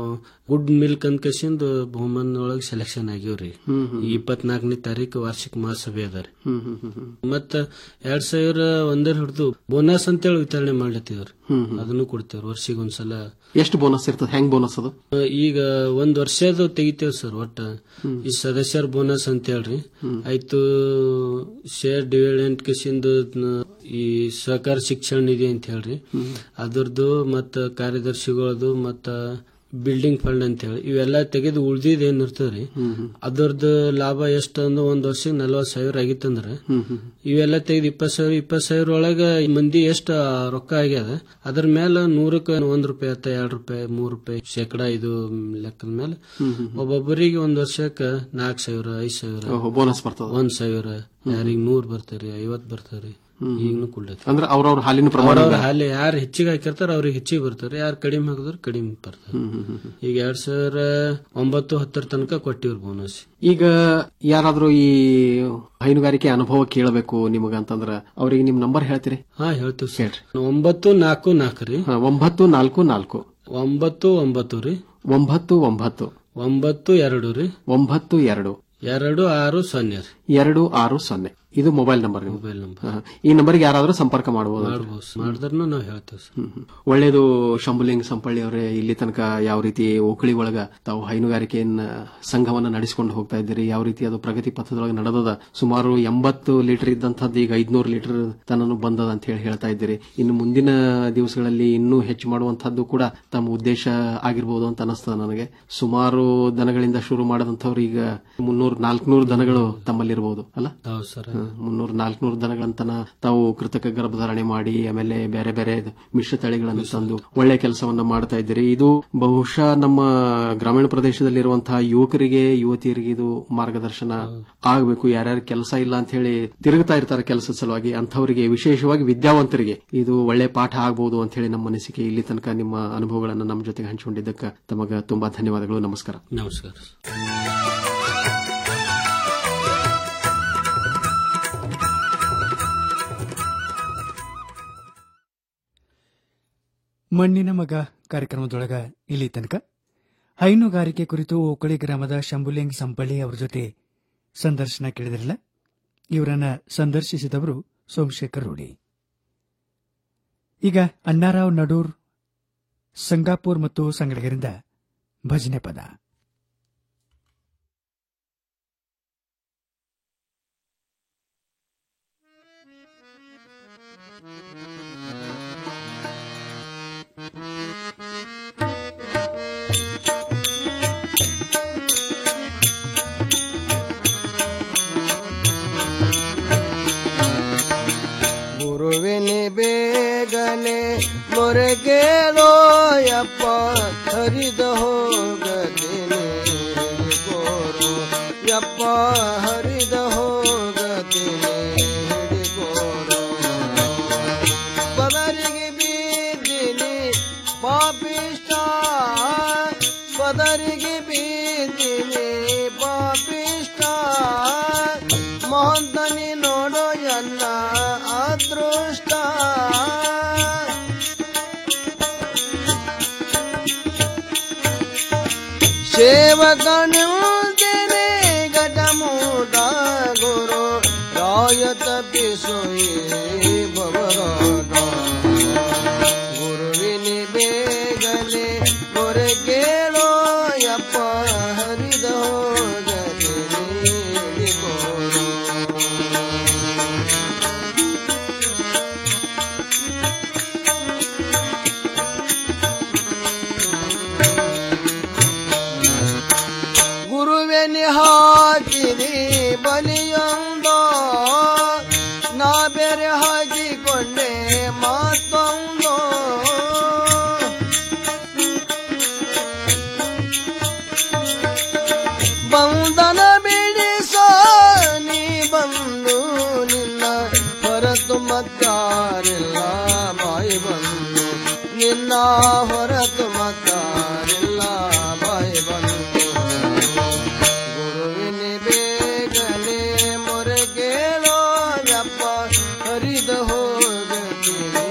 ಗುಡ್ ಮಿಲ್ಕ್ ಅಂತ ಕಸಿಂದ ಬಹುಮಾನ ಒಳಗೆ ಸೆಲೆಕ್ಷನ್ ಆಗಿವ್ರಿ ಹ್ಮ್ ಹ್ಮ್. ಇಪ್ಪತ್ನಾಲ್ಕನೇ ತಾರೀಕು ವಾರ್ಷಿಕ ಮಹಾಸಭೆ ಅದ ರೀ ಹ್ಮ್ ಹ್ಮ್ ಹ್ಮ್ ಹ್ಮ್. ಮತ್ತ ಎರಡ್ ಸಾವಿರ ಒಂದರ ಹಿಡಿದು ಬೋನಸ್ ಅಂತೇಳಿ ವಿತರಣೆ ಮಾಡ್ಲತ್ತಿವ್ರಿ ಹ್ಮ್ ಹ್ಮ್. ಅದನ್ನು ಕೊಡ್ತೇವ್ರಿ ವರ್ಷಿಗೆ ಒಂದ್ಸಲ ಎಷ್ಟು ಬೋನಸ್ ಇರ್ತದೆ ಹೆಂಗ್ ಬೋನಸ್ ಅದು ಆ, ಈಗ ಒಂದ್ ವರ್ಷದ ತೆಗಿತೇವ್ ಸರ್ ಒಟ್ಟ ಈ ಸದಸ್ಯರ ಬೋನಸ್ ಅಂತ ಹೇಳ್ರಿ ಆಯ್ತು ಶೇರ್ ಡಿವಿಡೆಂಟ್ ಕಿಸಿಂದು ಈ ಸಹಕಾರ ಶಿಕ್ಷಣ ನಿಧಿ ಅಂತ ಹೇಳ್ರಿ ಅದ್ರದ್ದು ಮತ್ತ ಕಾರ್ಯದರ್ಶಿಗಳದು ಮತ್ತ ಬಿಲ್ಡಿಂಗ್ ಫಂಡ್ ಅಂತ ಹೇಳಿ ಇವೆಲ್ಲ ತೆಗೆದು ಉಳ್ದಿದ್ ಏನ್ ಇರ್ತದ್ರಿ ಅದರದ್ದು ಲಾಭ ಎಷ್ಟು ಅಂದ್ರೆ ಒಂದ್ ವರ್ಷಕ್ಕೆ ನಲ್ವತ್ ಸಾವಿರ ಆಗಿತ್ತಂದ್ರ ಇವೆಲ್ಲ ತೆಗೆದು ಇಪ್ಪತ್ ಸಾವಿರ ಇಪ್ಪತ್ ಸಾವಿರ ಒಳಗ ಮಂದಿ ಎಷ್ಟ ರೊಕ್ಕ ಆಗ್ಯದ ಅದ್ರ ಮೇಲೆ ನೂರಕ್ಕೆ ಒಂದ್ ರೂಪಾಯಿ ಅಥವಾ ಎರಡ್ ರೂಪಾಯಿ ಮೂರ್ ರೂಪಾಯಿ ಶೇಕಡ ಇದು ಲೆಕ್ಕದ ಮೇಲೆ ಒಬ್ಬೊಬ್ಬರಿಗೆ ಒಂದ್ ವರ್ಷಕ್ಕ ನಾಲ್ಕ್ ಸಾವಿರ ಐದ್ ಸಾವಿರ ಬೋನಸ್ ಬರ್ತದ ಒಂದ್ ಸಾವಿರ ಯಾರಿಗ್ ನೂರ್ ಬರ್ತಾರಿ ಐವತ್ ಬರ್ತಾರಿ ಈಗನು ಕುಳ್ಳೈತಿ ಅಂದ್ರೆ ಅವ್ರವ್ರ ಹಾಲಿನ ಪ್ರಮಾಣ ಅವ್ರವ್ರ ಹಾಲಿ ಯಾರು ಹೆಚ್ಚಿಗೆ ಹಾಕಿರ್ತಾರ ಅವ್ರಿಗೆ ಹೆಚ್ಚಿಗೆ ಬರ್ತಾರೆ ಯಾರು ಕಡಿಮೆ ಹಾಕಿದ್ರೆ ಕಡಿಮೆ ಬರ್ತಾರೆ ಈಗ ಎರಡ್ ಸಾವಿರ ಒಂಬತ್ತು ಹತ್ತರ ತನಕ ಕೊಟ್ಟಿವ್ರ ಬೋನಸ್ ಈಗ ಯಾರಾದ್ರೂ ಈ ಹೈನುಗಾರಿಕೆ ಅನುಭವ ಕೇಳಬೇಕು ನಿಮಗ ಅಂತಂದ್ರ ಅವ್ರಿಗೆ ನಿಮ್ ನಂಬರ್ ಹೇಳ್ತೀರಿ ಹಾ ಹೇಳ್ತೀವಿ ಸರ್ ಒಂಬತ್ತು ನಾಲ್ಕು ನಾಲ್ಕು ರೀ ಹಾ, ಒಂಬತ್ತು ನಾಲ್ಕು ನಾಲ್ಕು ಒಂಬತ್ತು ಒಂಬತ್ತು ರೀ ಒಂಬತ್ತು ಒಂಬತ್ತು ಒಂಬತ್ತು ಎರಡು ರೀ ಒಂಬತ್ತು ಎರಡು ಎರಡು ಆರು ಸೊನ್ನೆ ರೀ ಎರಡು ಆರು ಸೊನ್ನೆ ಇದು ಮೊಬೈಲ್ ನಂಬರ್ ಮೊಬೈಲ್ ನಂಬರ್ ಹಾ, ಈ ನಂಬರ್ಗೆ ಯಾರಾದ್ರೂ ಸಂಪರ್ಕ ಮಾಡಬಹುದು ಮಾಡ್ಬೋದು ಮಾಡಿದ್ರೂ ನಾವು ಹೇಳ್ತೇವೆ ಸರ್ ಒಳ್ಳೇದು ಶಂಭುಲಿಂಗ ಸಂಪಳ್ಳಿ ಅವರೇ ಇಲ್ಲಿ ತನಕ ಯಾವ ರೀತಿ ಓಕಳಿ ಒಳಗ ತಾವು ಹೈನುಗಾರಿಕೆಯನ್ನ ಸಂಘವನ್ನ ನಡೆಸಿಕೊಂಡು ಹೋಗ್ತಾ ಇದ್ದೀರಿ ಯಾವ ರೀತಿ ಅದು ಪ್ರಗತಿ ಪಥದೊಳಗೆ ನಡೆದದ ಸುಮಾರು ಎಂಬತ್ತು ಲೀಟರ್ ಇದ್ದಂಥದ್ದು ಈಗ ಐದ್ನೂರು ಲೀಟರ್ ತನನು ಬಂದದ ಅಂತ ಹೇಳಿ ಹೇಳ್ತಾ ಇದ್ದೀರಿ ಇನ್ನು ಮುಂದಿನ ದಿವಸಗಳಲ್ಲಿ ಇನ್ನೂ ಹೆಚ್ಚು ಮಾಡುವಂತಹದ್ದು ಕೂಡ ತಮ್ಮ ಉದ್ದೇಶ ಆಗಿರ್ಬೋದು ಅಂತ ಅನಿಸ್ತದ ನನಗೆ ಸುಮಾರು ದನಗಳಿಂದ ಶುರು ಮಾಡದಂಥವ್ರು ಈಗ ಮುನ್ನೂರು ನಾಲ್ಕನೂರು ದನಗಳು ತಮ್ಮಲ್ಲಿರ್ಬೋದು ಅಲ್ಲ ಹೌದು ಸರ್ ಮುನ್ನೂರು ನಾಲ್ಕನೂರು ದನಗಳಂತನ ತಾವು ಕೃತಕ ಗರ್ಭಧಾರಣೆ ಮಾಡಿ ಆಮೇಲೆ ಬೇರೆ ಬೇರೆ ಮಿಶ್ರ ತಳಿಗಳನ್ನು ತಂದು ಒಳ್ಳೆ ಕೆಲಸವನ್ನ ಮಾಡ್ತಾ ಇದ್ದೀರಿ ಇದು ಬಹುಶಃ ನಮ್ಮ ಗ್ರಾಮೀಣ ಪ್ರದೇಶದಲ್ಲಿರುವಂತಹ ಯುವಕರಿಗೆ ಯುವತಿಯರಿಗೆ ಇದು ಮಾರ್ಗದರ್ಶನ ಆಗಬೇಕು ಯಾರ್ಯಾರು ಕೆಲಸ ಇಲ್ಲ ಅಂತ ಹೇಳಿ ತಿರುಗ್ತಾ ಇರ್ತಾರೆ ಕೆಲಸದ ಸಲುವಾಗಿ ಅಂಥವರಿಗೆ ವಿಶೇಷವಾಗಿ ವಿದ್ಯಾವಂತರಿಗೆ ಇದು ಒಳ್ಳೆ ಪಾಠ ಆಗಬಹುದು ಅಂತ ಹೇಳಿ ನಮ್ಮ ಅನಿಸಿಕೆ ಇಲ್ಲಿ ತನಕ ನಿಮ್ಮ ಅನುಭವಗಳನ್ನು ನಮ್ಮ ಜೊತೆಗೆ ಹಂಚಿಕೊಂಡಿದ್ದಕ್ಕೆ ತಮಗ ತುಂಬಾ ಧನ್ಯವಾದಗಳು ನಮಸ್ಕಾರ ನಮಸ್ಕಾರ ಮಣ್ಣಿನ ಮಗ ಕಾರ್ಯಕ್ರಮದೊಳಗ ಇಲ್ಲಿ ತನಕ ಹೈನುಗಾರಿಕೆ ಕುರಿತು ಓಕಳಿ ಗ್ರಾಮದ ಶಂಭುಲಿಂಗ್ ಸಂಪಳ್ಳಿ ಅವರ ಜೊತೆ ಸಂದರ್ಶನ ಕೇಳಿದ್ರಲ್ಲ ಇವರನ್ನ ಸಂದರ್ಶಿಸಿದವರು ಸೋಮಶೇಖರ್ ರೂಢಿ ಈಗ ಅಣ್ಣಾರಾವ್ ನಡೂರ್ ಸಂಗಾಪುರ್ ಮತ್ತು ಸಂಗಡಿಗರಿಂದ ಭಜನೆ ಪದ ಗುರುವಿನಿ ಬೇಗನೆ ಮೊರಗೇಳೋ ಯಪ್ಪ ಹರಿದ ಹೋಗದಿನಿ ಹಿಡಿಗೋರು ಯಪ್ಪ ಹರಿದ ಹೋಗದಿನಿ ಹಿಡಿಗೋರು ಪದರಿಗೆ ಬೀದಿನಿ ಪಾಪಿಷ್ಟ ಪದರಿಗೆ ಬೀದಿನಿ ಪಾಪಿಷ್ಟ ಮಹಂತನಿ ನೋಡೋ ಎಲ್ಲ ಅದೃಷ್ಟ ಸೇವಕನಿಂದಿನಿ ಘಟಮೂಟ ಗುರು ರಾಯತ ಪಿಸೋಯಿ ಭವರಾಟ ಗುರುವಿನಿ ಬೇಗನೆ ಮೊರಗೇಳೋ ಯಪ್ಪ ಹರಿದ ಹೋಗದಿನಿ ಗುರುವೆನಿ ಹಾಕಿದಿ ಬಲಿಯೊಂದೋ ನಾ ಬೇರೆ ಹಾಕಿಕೊಂಡೆ ಮಾತೊಂದೋ ಬಂಧನ ಬಿಡಿಸೋ ನೀ ಬಂದು ನಿನ್ನ ಹೊರತು ಮತ್ತಾರಿಲ್ಲ ಬಾಯಿ ಬಂದು ನಿನ್ನ ಹೊರತು ಮತ್ತಾರಿಲ್ಲ ಬಾಯಿ ಬಂದು ಗುರುವಿನಿ ಬೇಗನೆ ಮೊರಗೇಳೋ ಯಪ್ಪ ಹರಿದ ಹೋಗತೀನಿ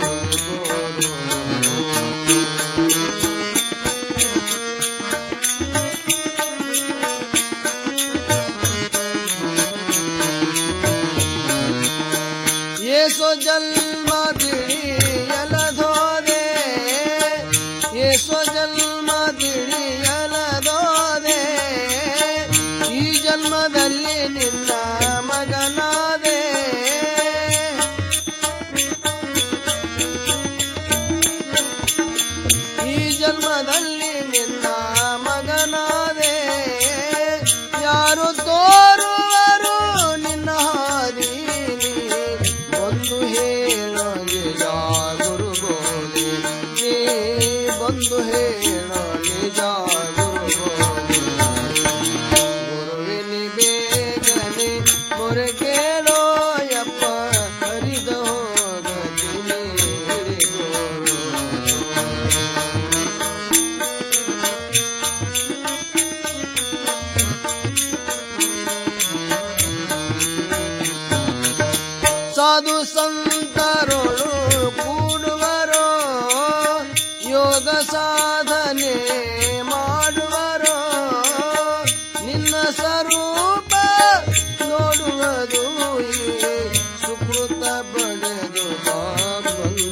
ಏಸೋ ಜನ್ಮ ತಿಳಿಯಲಧೋದೆ ಏಸೋ ಜನ್ಮ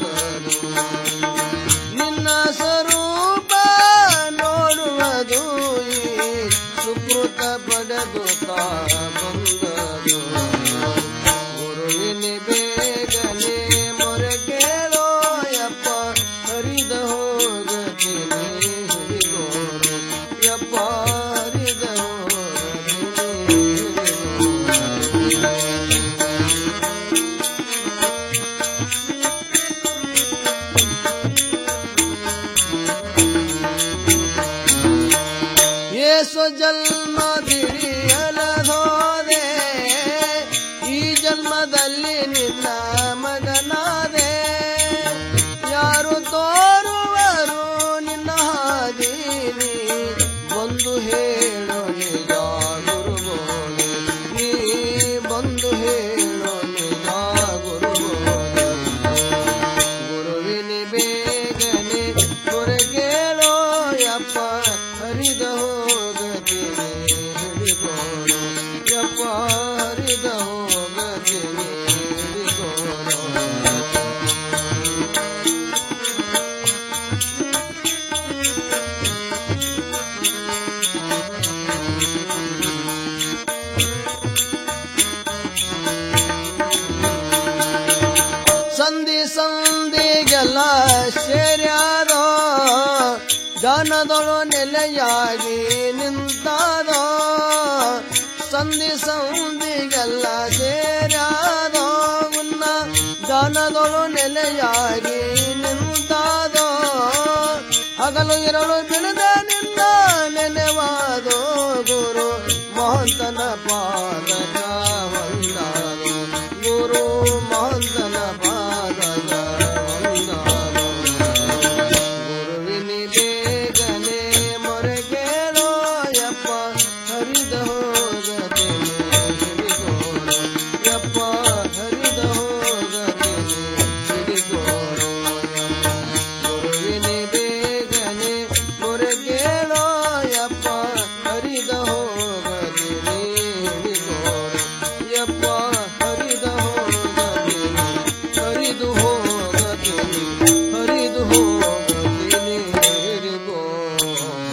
ನಿನ್ನ ಸ್ವರೂಪ ನೋಡುವುದು ಈ ಸುಕೃತ ಪಡೆದು ತಾ ಬಂದದು ಗುರುವಿನ ಬೇಗನೆ ಮೊರೆ ಕೇಳೋ ಯಪ್ಪ ಹರಿದ ಹೋಗತೀನಿ ಹಿಡಿಗೋರು ಯಪ್ಪ ಹರಿದ ಏಸು ಜನ್ಮ ಬಿಡಿಯಲದೋದೆ ಈ ಜನ್ಮದಲ್ಲಿ ನಿನ್ನ ಮಗನಾದೆ ಯಾರು ತೋರುವರು ನಿನ್ನ ಹಾದೀನಿ ಬಂದು ಹೇಳೋ ನಿಜ ಗುರುಗೋಣೆ ನೀ ಬಂದು ಹೇಳೋ ನಿಜ ಗುರುಗೋಣೆ ಗುರುವಿನ ಬೇಗನೆ ಮೊರೆ ಕೇಳೋ ಯಪ್ಪ ಹರಿದ ಹೋಗತೀನಿ ಹಿಡಿಗೋಣ ಯಪ್ಪ ಹರಿದ ಹೋಗತೀನಿ ಹಿಡಿಗೋಣ ಸಂಧಿ ಸಂಧಿಗೆಲ್ಲ ಸೇರ್ಯಾರೋ ಜಾನದೊಳು ನೆಲೆಯಾಗಿ ನಿಂತಾರೋ ಸಂಧಿ ಸಂಧಿಗೆಲ್ಲ ಸೇರ್ಯಾರೋ ಉನ್ನ ಜಾನದೊಳು ನೆಲೆಯಾಗಿ ನಿಂತಾದೋ ಹಗಲು ಇರಲು ಬಿಡದ ನಿನ್ನ ನೆನೆವಾದೋ ಗುರು ಮಹಂತನ ಪಾದಕ ವಂದಾದೋ ಗುರು ಮಹಂತನ ಪಾದಕ ವಂದಾದೋ ಗುರುವಿನಿ ಬೇಗನೆ ಮೊರೆ ಕೇಳೋ ಯಪ್ಪ ಹರಿದ ಹೋಗತೀನಿ ಹಿಡಿಗೋಣ ಯಪ್ಪ ಹರಿದ ಹೋಗತೀನಿ ಹಿಡಿಗೋಣ ಗುರುವಿನಿ ಬೇಗನೆ ಮೊರೆ ಕೇಳೋ ಯಪ್ಪ ಹರಿದ ಹೋಗತೀನಿ ಹಿಡಿಗೋಣ ಯಪ್ಪ ಹರಿದ ಹೋಗತೀನಿ ಹರಿದು ಹೋಗತೀನಿ ಹರಿದು ಹೋಗತೀನಿ ಹಿಡಿಗೋಣ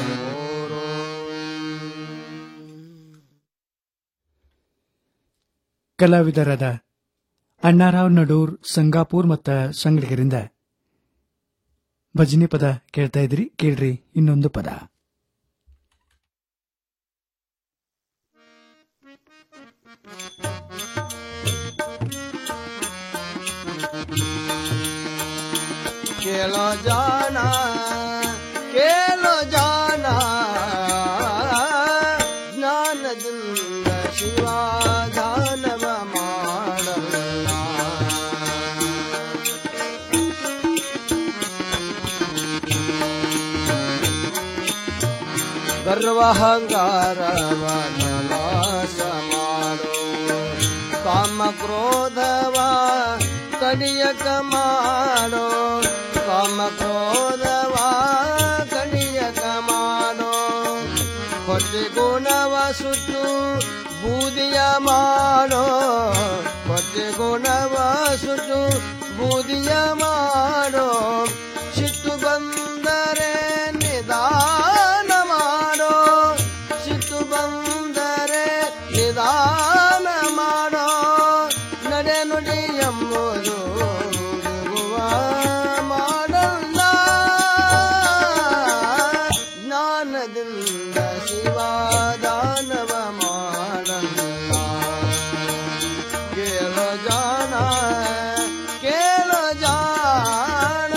ಕಲಾವಿದರಾದ ಅಣ್ಣಾರಾವ್ ನಡೂರ್ ಸಂಗಾಪುರ್ ಮತ್ತ ಸಂಗಡಿಗರಿಂದ ಭಜನೆ ಪದ ಕೇಳ್ತಾ ಇದ್ರಿ ಕೇಳ್ರಿ ಇನ್ನೊಂದು ಪದ ಕೇಳೋ ಜಾನ ಕೇಳೋ ಜಾನ ಜ್ಞಾನದಿಂದ ಶಿವಾಧಾನವ ಮಾಡಲ್ಲ ಗರ್ವಹಂಗಾರವ ನಾಶ ಮಾಡು ಕಾಮ ಕ್ರೋಧವ ಕಡಿಯಕ ಮಾಡೋ ಕಾಮ ಕ್ರೋಧವ ಕಡಿಯಕ ಮಾಡೋ ಹೊಟ್ಟೆ ಗುಣವ ಸುಟ್ಟು ಬೂದಿಯ ಮಾಡೋ ಹೊಟ್ಟೆ ಗುಣವ ಸುಟ್ಟು ಬೂದಿಯ ಮಾಡೋ ಸಿಟ್ಟು ಬಂದರೆ ನಿಧಾನ ಮಾಡೋ ಸಿಟ್ಟು ಬಂದರೆ ನಿಧಾನ ಮಾಡೋ ನಡೆ ನುಡಿ ಎಂಬುದು ಬಿಡುವ ಮಾಡಲ್ಲ ಜ್ಞಾನದಿಂದ ಶಿವಾದಾನವ ಮಾಡಲ್ಲ ಕೇಳೋ ಜಾಣ ಕೇಳೋ ಜಾಣ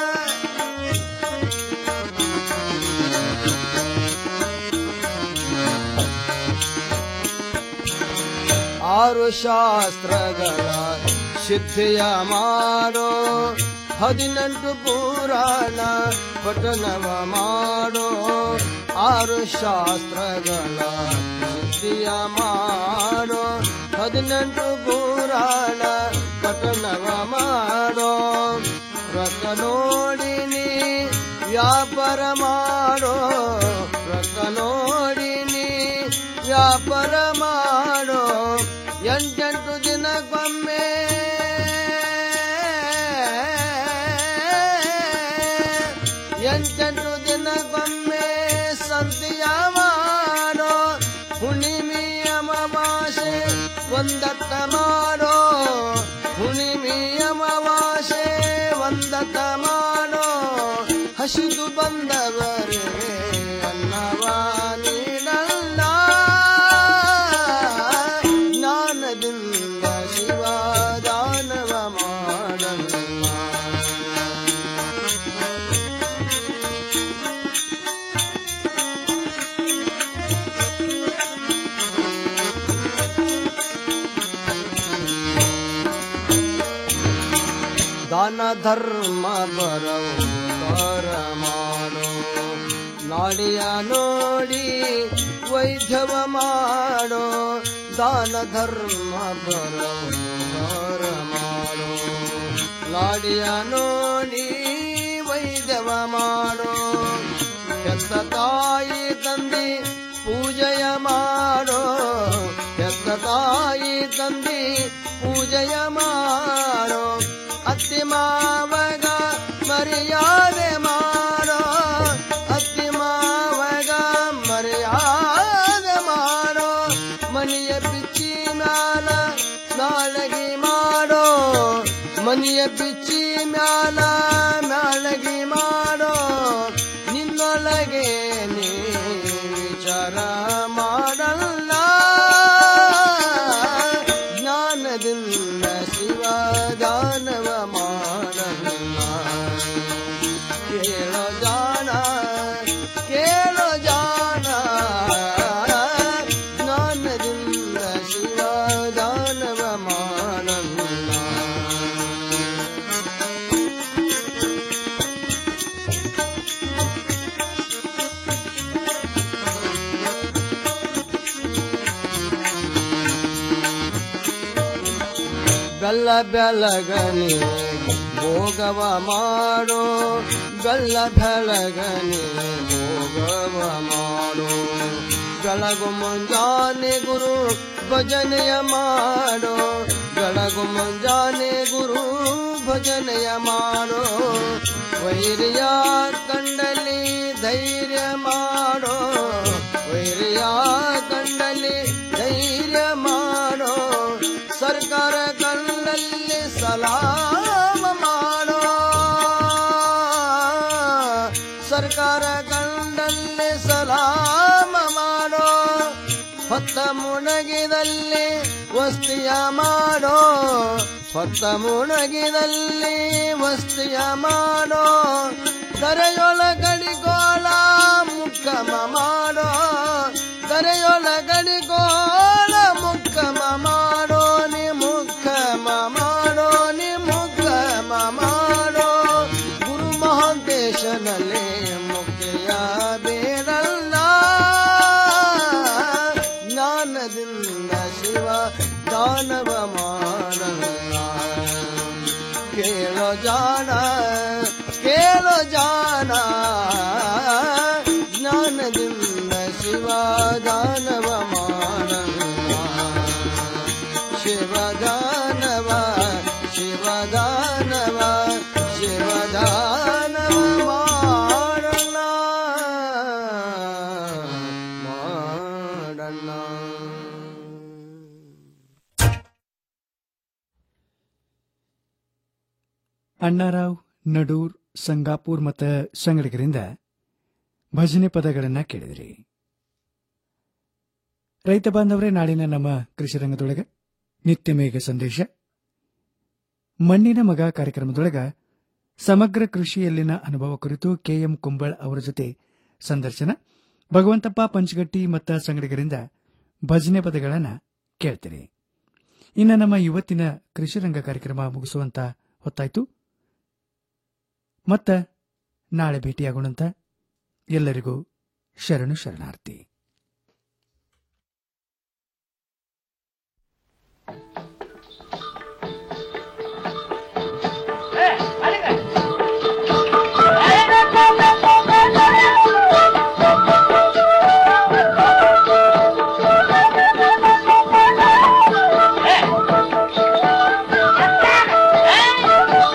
ಆರು ಶಾಸ್ತ್ರಗಳ ಸಿದ್ಧಿಯ ಮಾಡೋ ಹದಿನೆಂಟು ಪುರಾಣ ಪಠನವ ಮಾಡೋ ಆರು ಶಾಸ್ತ್ರಗಳ ಸಿದ್ಧಿಯ ಮಾಡೋ ಹದಿನೆಂಟು ಪುರಾಣ ಪಠನವ ಮಾಡೋ ರಥ ನೋಡಿನಿ ವ್ಯಾಪಾರ ಮಾಡೋ ರಥ ನೋಡಿನಿ ವ್ಯಾಪಾರ ಮಾಡೋ ಎಂಟೆಂಟು ದಿನಕ್ಕೊಮ್ಮೆ ಎಂಟೆಂಟು ದಿನಕ್ಕೊಮ್ಮೆ ಸಂತಿಯ ಮಾಡೋ ಹುಣ್ಣಿಮೆ ಅಮಾವಾಸೆ ಒಂದತ್ತ ಮಾಡೋ ಹುಣ್ಣಿಮೆ ಅಮಾವಾಸೆ ಒಂದತ್ತ ಮಾಡೋ ಹಸಿದು ಬಂದವರಿಗೆ ಅನ್ನವ ನೀಡಲ್ಲ ಜ್ಞಾನದಿಂದ ಶಿವ ದಾನವ ಮಾಡಲ್ಲ ದಾನ ಧರ್ಮ ಬರವು ಕರ ಮಾಡೋ ನಾಡಿಯ ನೋಡಿ ವೈದ್ಯವ ಮಾಡೋ ದಾನ ಧರ್ಮ ಬರವು ಕರ ಮಾಡೋ ನಾಡಿಯ ನೋಡಿ ವೈದ್ಯವ ಮಾಡೋ ಹೆತ್ತ ತಾಯಿ ತಂದಿ ಪೂಜೆಯ ಮಾಡೋ ಹೆತ್ತ ತಾಯಿ ತಂದಿ ಪೂಜೆಯ ಮಾಡೋ ಅತ್ತಿ ಮಾವಗ ಮರ್ಯಾದೆ ಮಾಡೋ ಅತ್ತಿ ಮಾವಗ ಮರ್ಯಾದೆ ಮಾಡೋ ಮನೆಯ ಬಿಚ್ಚಿ ಮ್ಯಾಲ ನಾಳಗಿ ಮಾಡೋ ಮನೆಯ ಬಿಚ್ಚಿ ಮ್ಯಾಲ ಮ್ಯಾಳಗಿ ಮಾಡೋ ನಿನ್ನೊಳಗೆ ನೀ ವಿಚಾರ ಮಾಡಲ್ಲ ಜ್ಞಾನದಿಂದ ಶಿವ ದಾನವ ಮಾಡಲ್ಲ ಕೇಳೋ ಜಾಣ ಕೇಳೋ ಜಾಣ ಜ್ಞಾನದಿಂದ ಶಿವ ದಾನವ ಮಾಡಲ್ಲ ಬೆಲ್ಲ ಬೆಳಗನೆ ಭೋಗವ ಮಾಡೋ ಬೆಲ್ಲ ಬೆಳಗನೆ ಭೋಗವ ಮಾಡೋ ಬೆಳಗು ಮುಂಜಾನೆ ಗುರು ಭಜನೆಯ ಮಾಡೋ ಬೆಳಗು ಮುಂಜಾನೆ ಗುರು ಭಜನೆಯ ಮಾಡೋ ವೈರ್ಯ ಕಂಡಲಿ ಧೈರ್ಯ ಮಾಡೋ ವೈರ್ಯ ಕಂಡಲಿ ಧೈರ್ಯ ಮಾಡೋ ಸರ್ಕಾರ ಕಣ್ಣಲ್ಲಿ ಸಲಾಮ ಮಾಡೋ ಸರ್ಕಾರ ಕಂಡಲ್ಲಿ ಸಲಾಮ ಮಾಡೋ ಹೊತ್ತ ಮುಣಗಿದಲ್ಲಿ ವಸ್ತಿಯ ಮಾಡೋ ಹೊತ್ತ ಮುಣಗಿದಲ್ಲಿ ವಸ್ತಿಯ ಮಾಡೋ ಕರೆಯೊಳ ಗಡಿಗೋಳ ಮುಕ್ಕಮ ಮಾಡೋ ಕರೆಯೊಳ ಗಡಿಗೋಳ ಮುಕ್ಕಮ ಮಾಡೋ ನಿ ಮುಕ್ಕಮ ಮಾಡೋ ನಿ ಮುಕ್ಕಮ ಮಾಡೋ ಗುರು ಮಹಾಂತೇಶನಲ್ಲಿ ಮುಕ್ತಿಯ ಬೇಡಲ್ಲ ಜ್ಞಾನದಿಂದ ಶಿವ ದಾನವ ಮಾಡಲ್ಲ ಕೇಳೋ ಜಾಣ ಕೇಳೋ ಜಾಣ ಜ್ಞಾನದಿಂದ ಶಿವ ದಾನವ ಮಾಡಲ್ಲ ಶಿವದಾನವ ಶಿವದಾನವ ಶಿವದಾನವ ಮಾಡಲ್ಲ ಮಾಡಲ್ಲ ಅಣ್ಣಾರಾವ್ ನಡೂರ್ ಸಂಗಾಪುರ್ ಮತ್ತು ಸಂಗಡಿಗರಿಂದ ಭಜನೆ ಪದಗಳನ್ನ ಕೇಳಿದ್ರಿ ರೈತ ಬಾಂಧವರೇ ನಾಳಿನ ನಮ್ಮ ಕೃಷಿ ರಂಗದೊಳಗ ನಿತ್ಯ ಮೇಘ ಸಂದೇಶ ಮಣ್ಣಿನ ಮಗ ಕಾರ್ಯಕ್ರಮದೊಳಗ ಸಮಗ್ರ ಕೃಷಿಯಲ್ಲಿನ ಅನುಭವ ಕುರಿತು ಕೆಎಂ ಕುಂಬಳ್ ಅವರ ಜೊತೆ ಸಂದರ್ಶನ ಭಗವಂತಪ್ಪ ಪಂಚಗಟ್ಟಿ ಮತ್ತು ಸಂಗಡಿಗರಿಂದ ಭಜನೆ ಪದಗಳನ್ನ ಕೇಳ್ತೀರಿ ಇನ್ನು ನಮ್ಮ ಇವತ್ತಿನ ಕೃಷಿ ರಂಗ ಕಾರ್ಯಕ್ರಮ ಮುಗಿಸುವಂತ ಹೊತ್ತಾಯ್ತು ಮತ್ತ ನಾಳೆ ಭೇಟಿಯಾಗೋಣಂತ ಎಲ್ಲರಿಗೂ ಶರಣು ಶರಣಾರ್ಥಿ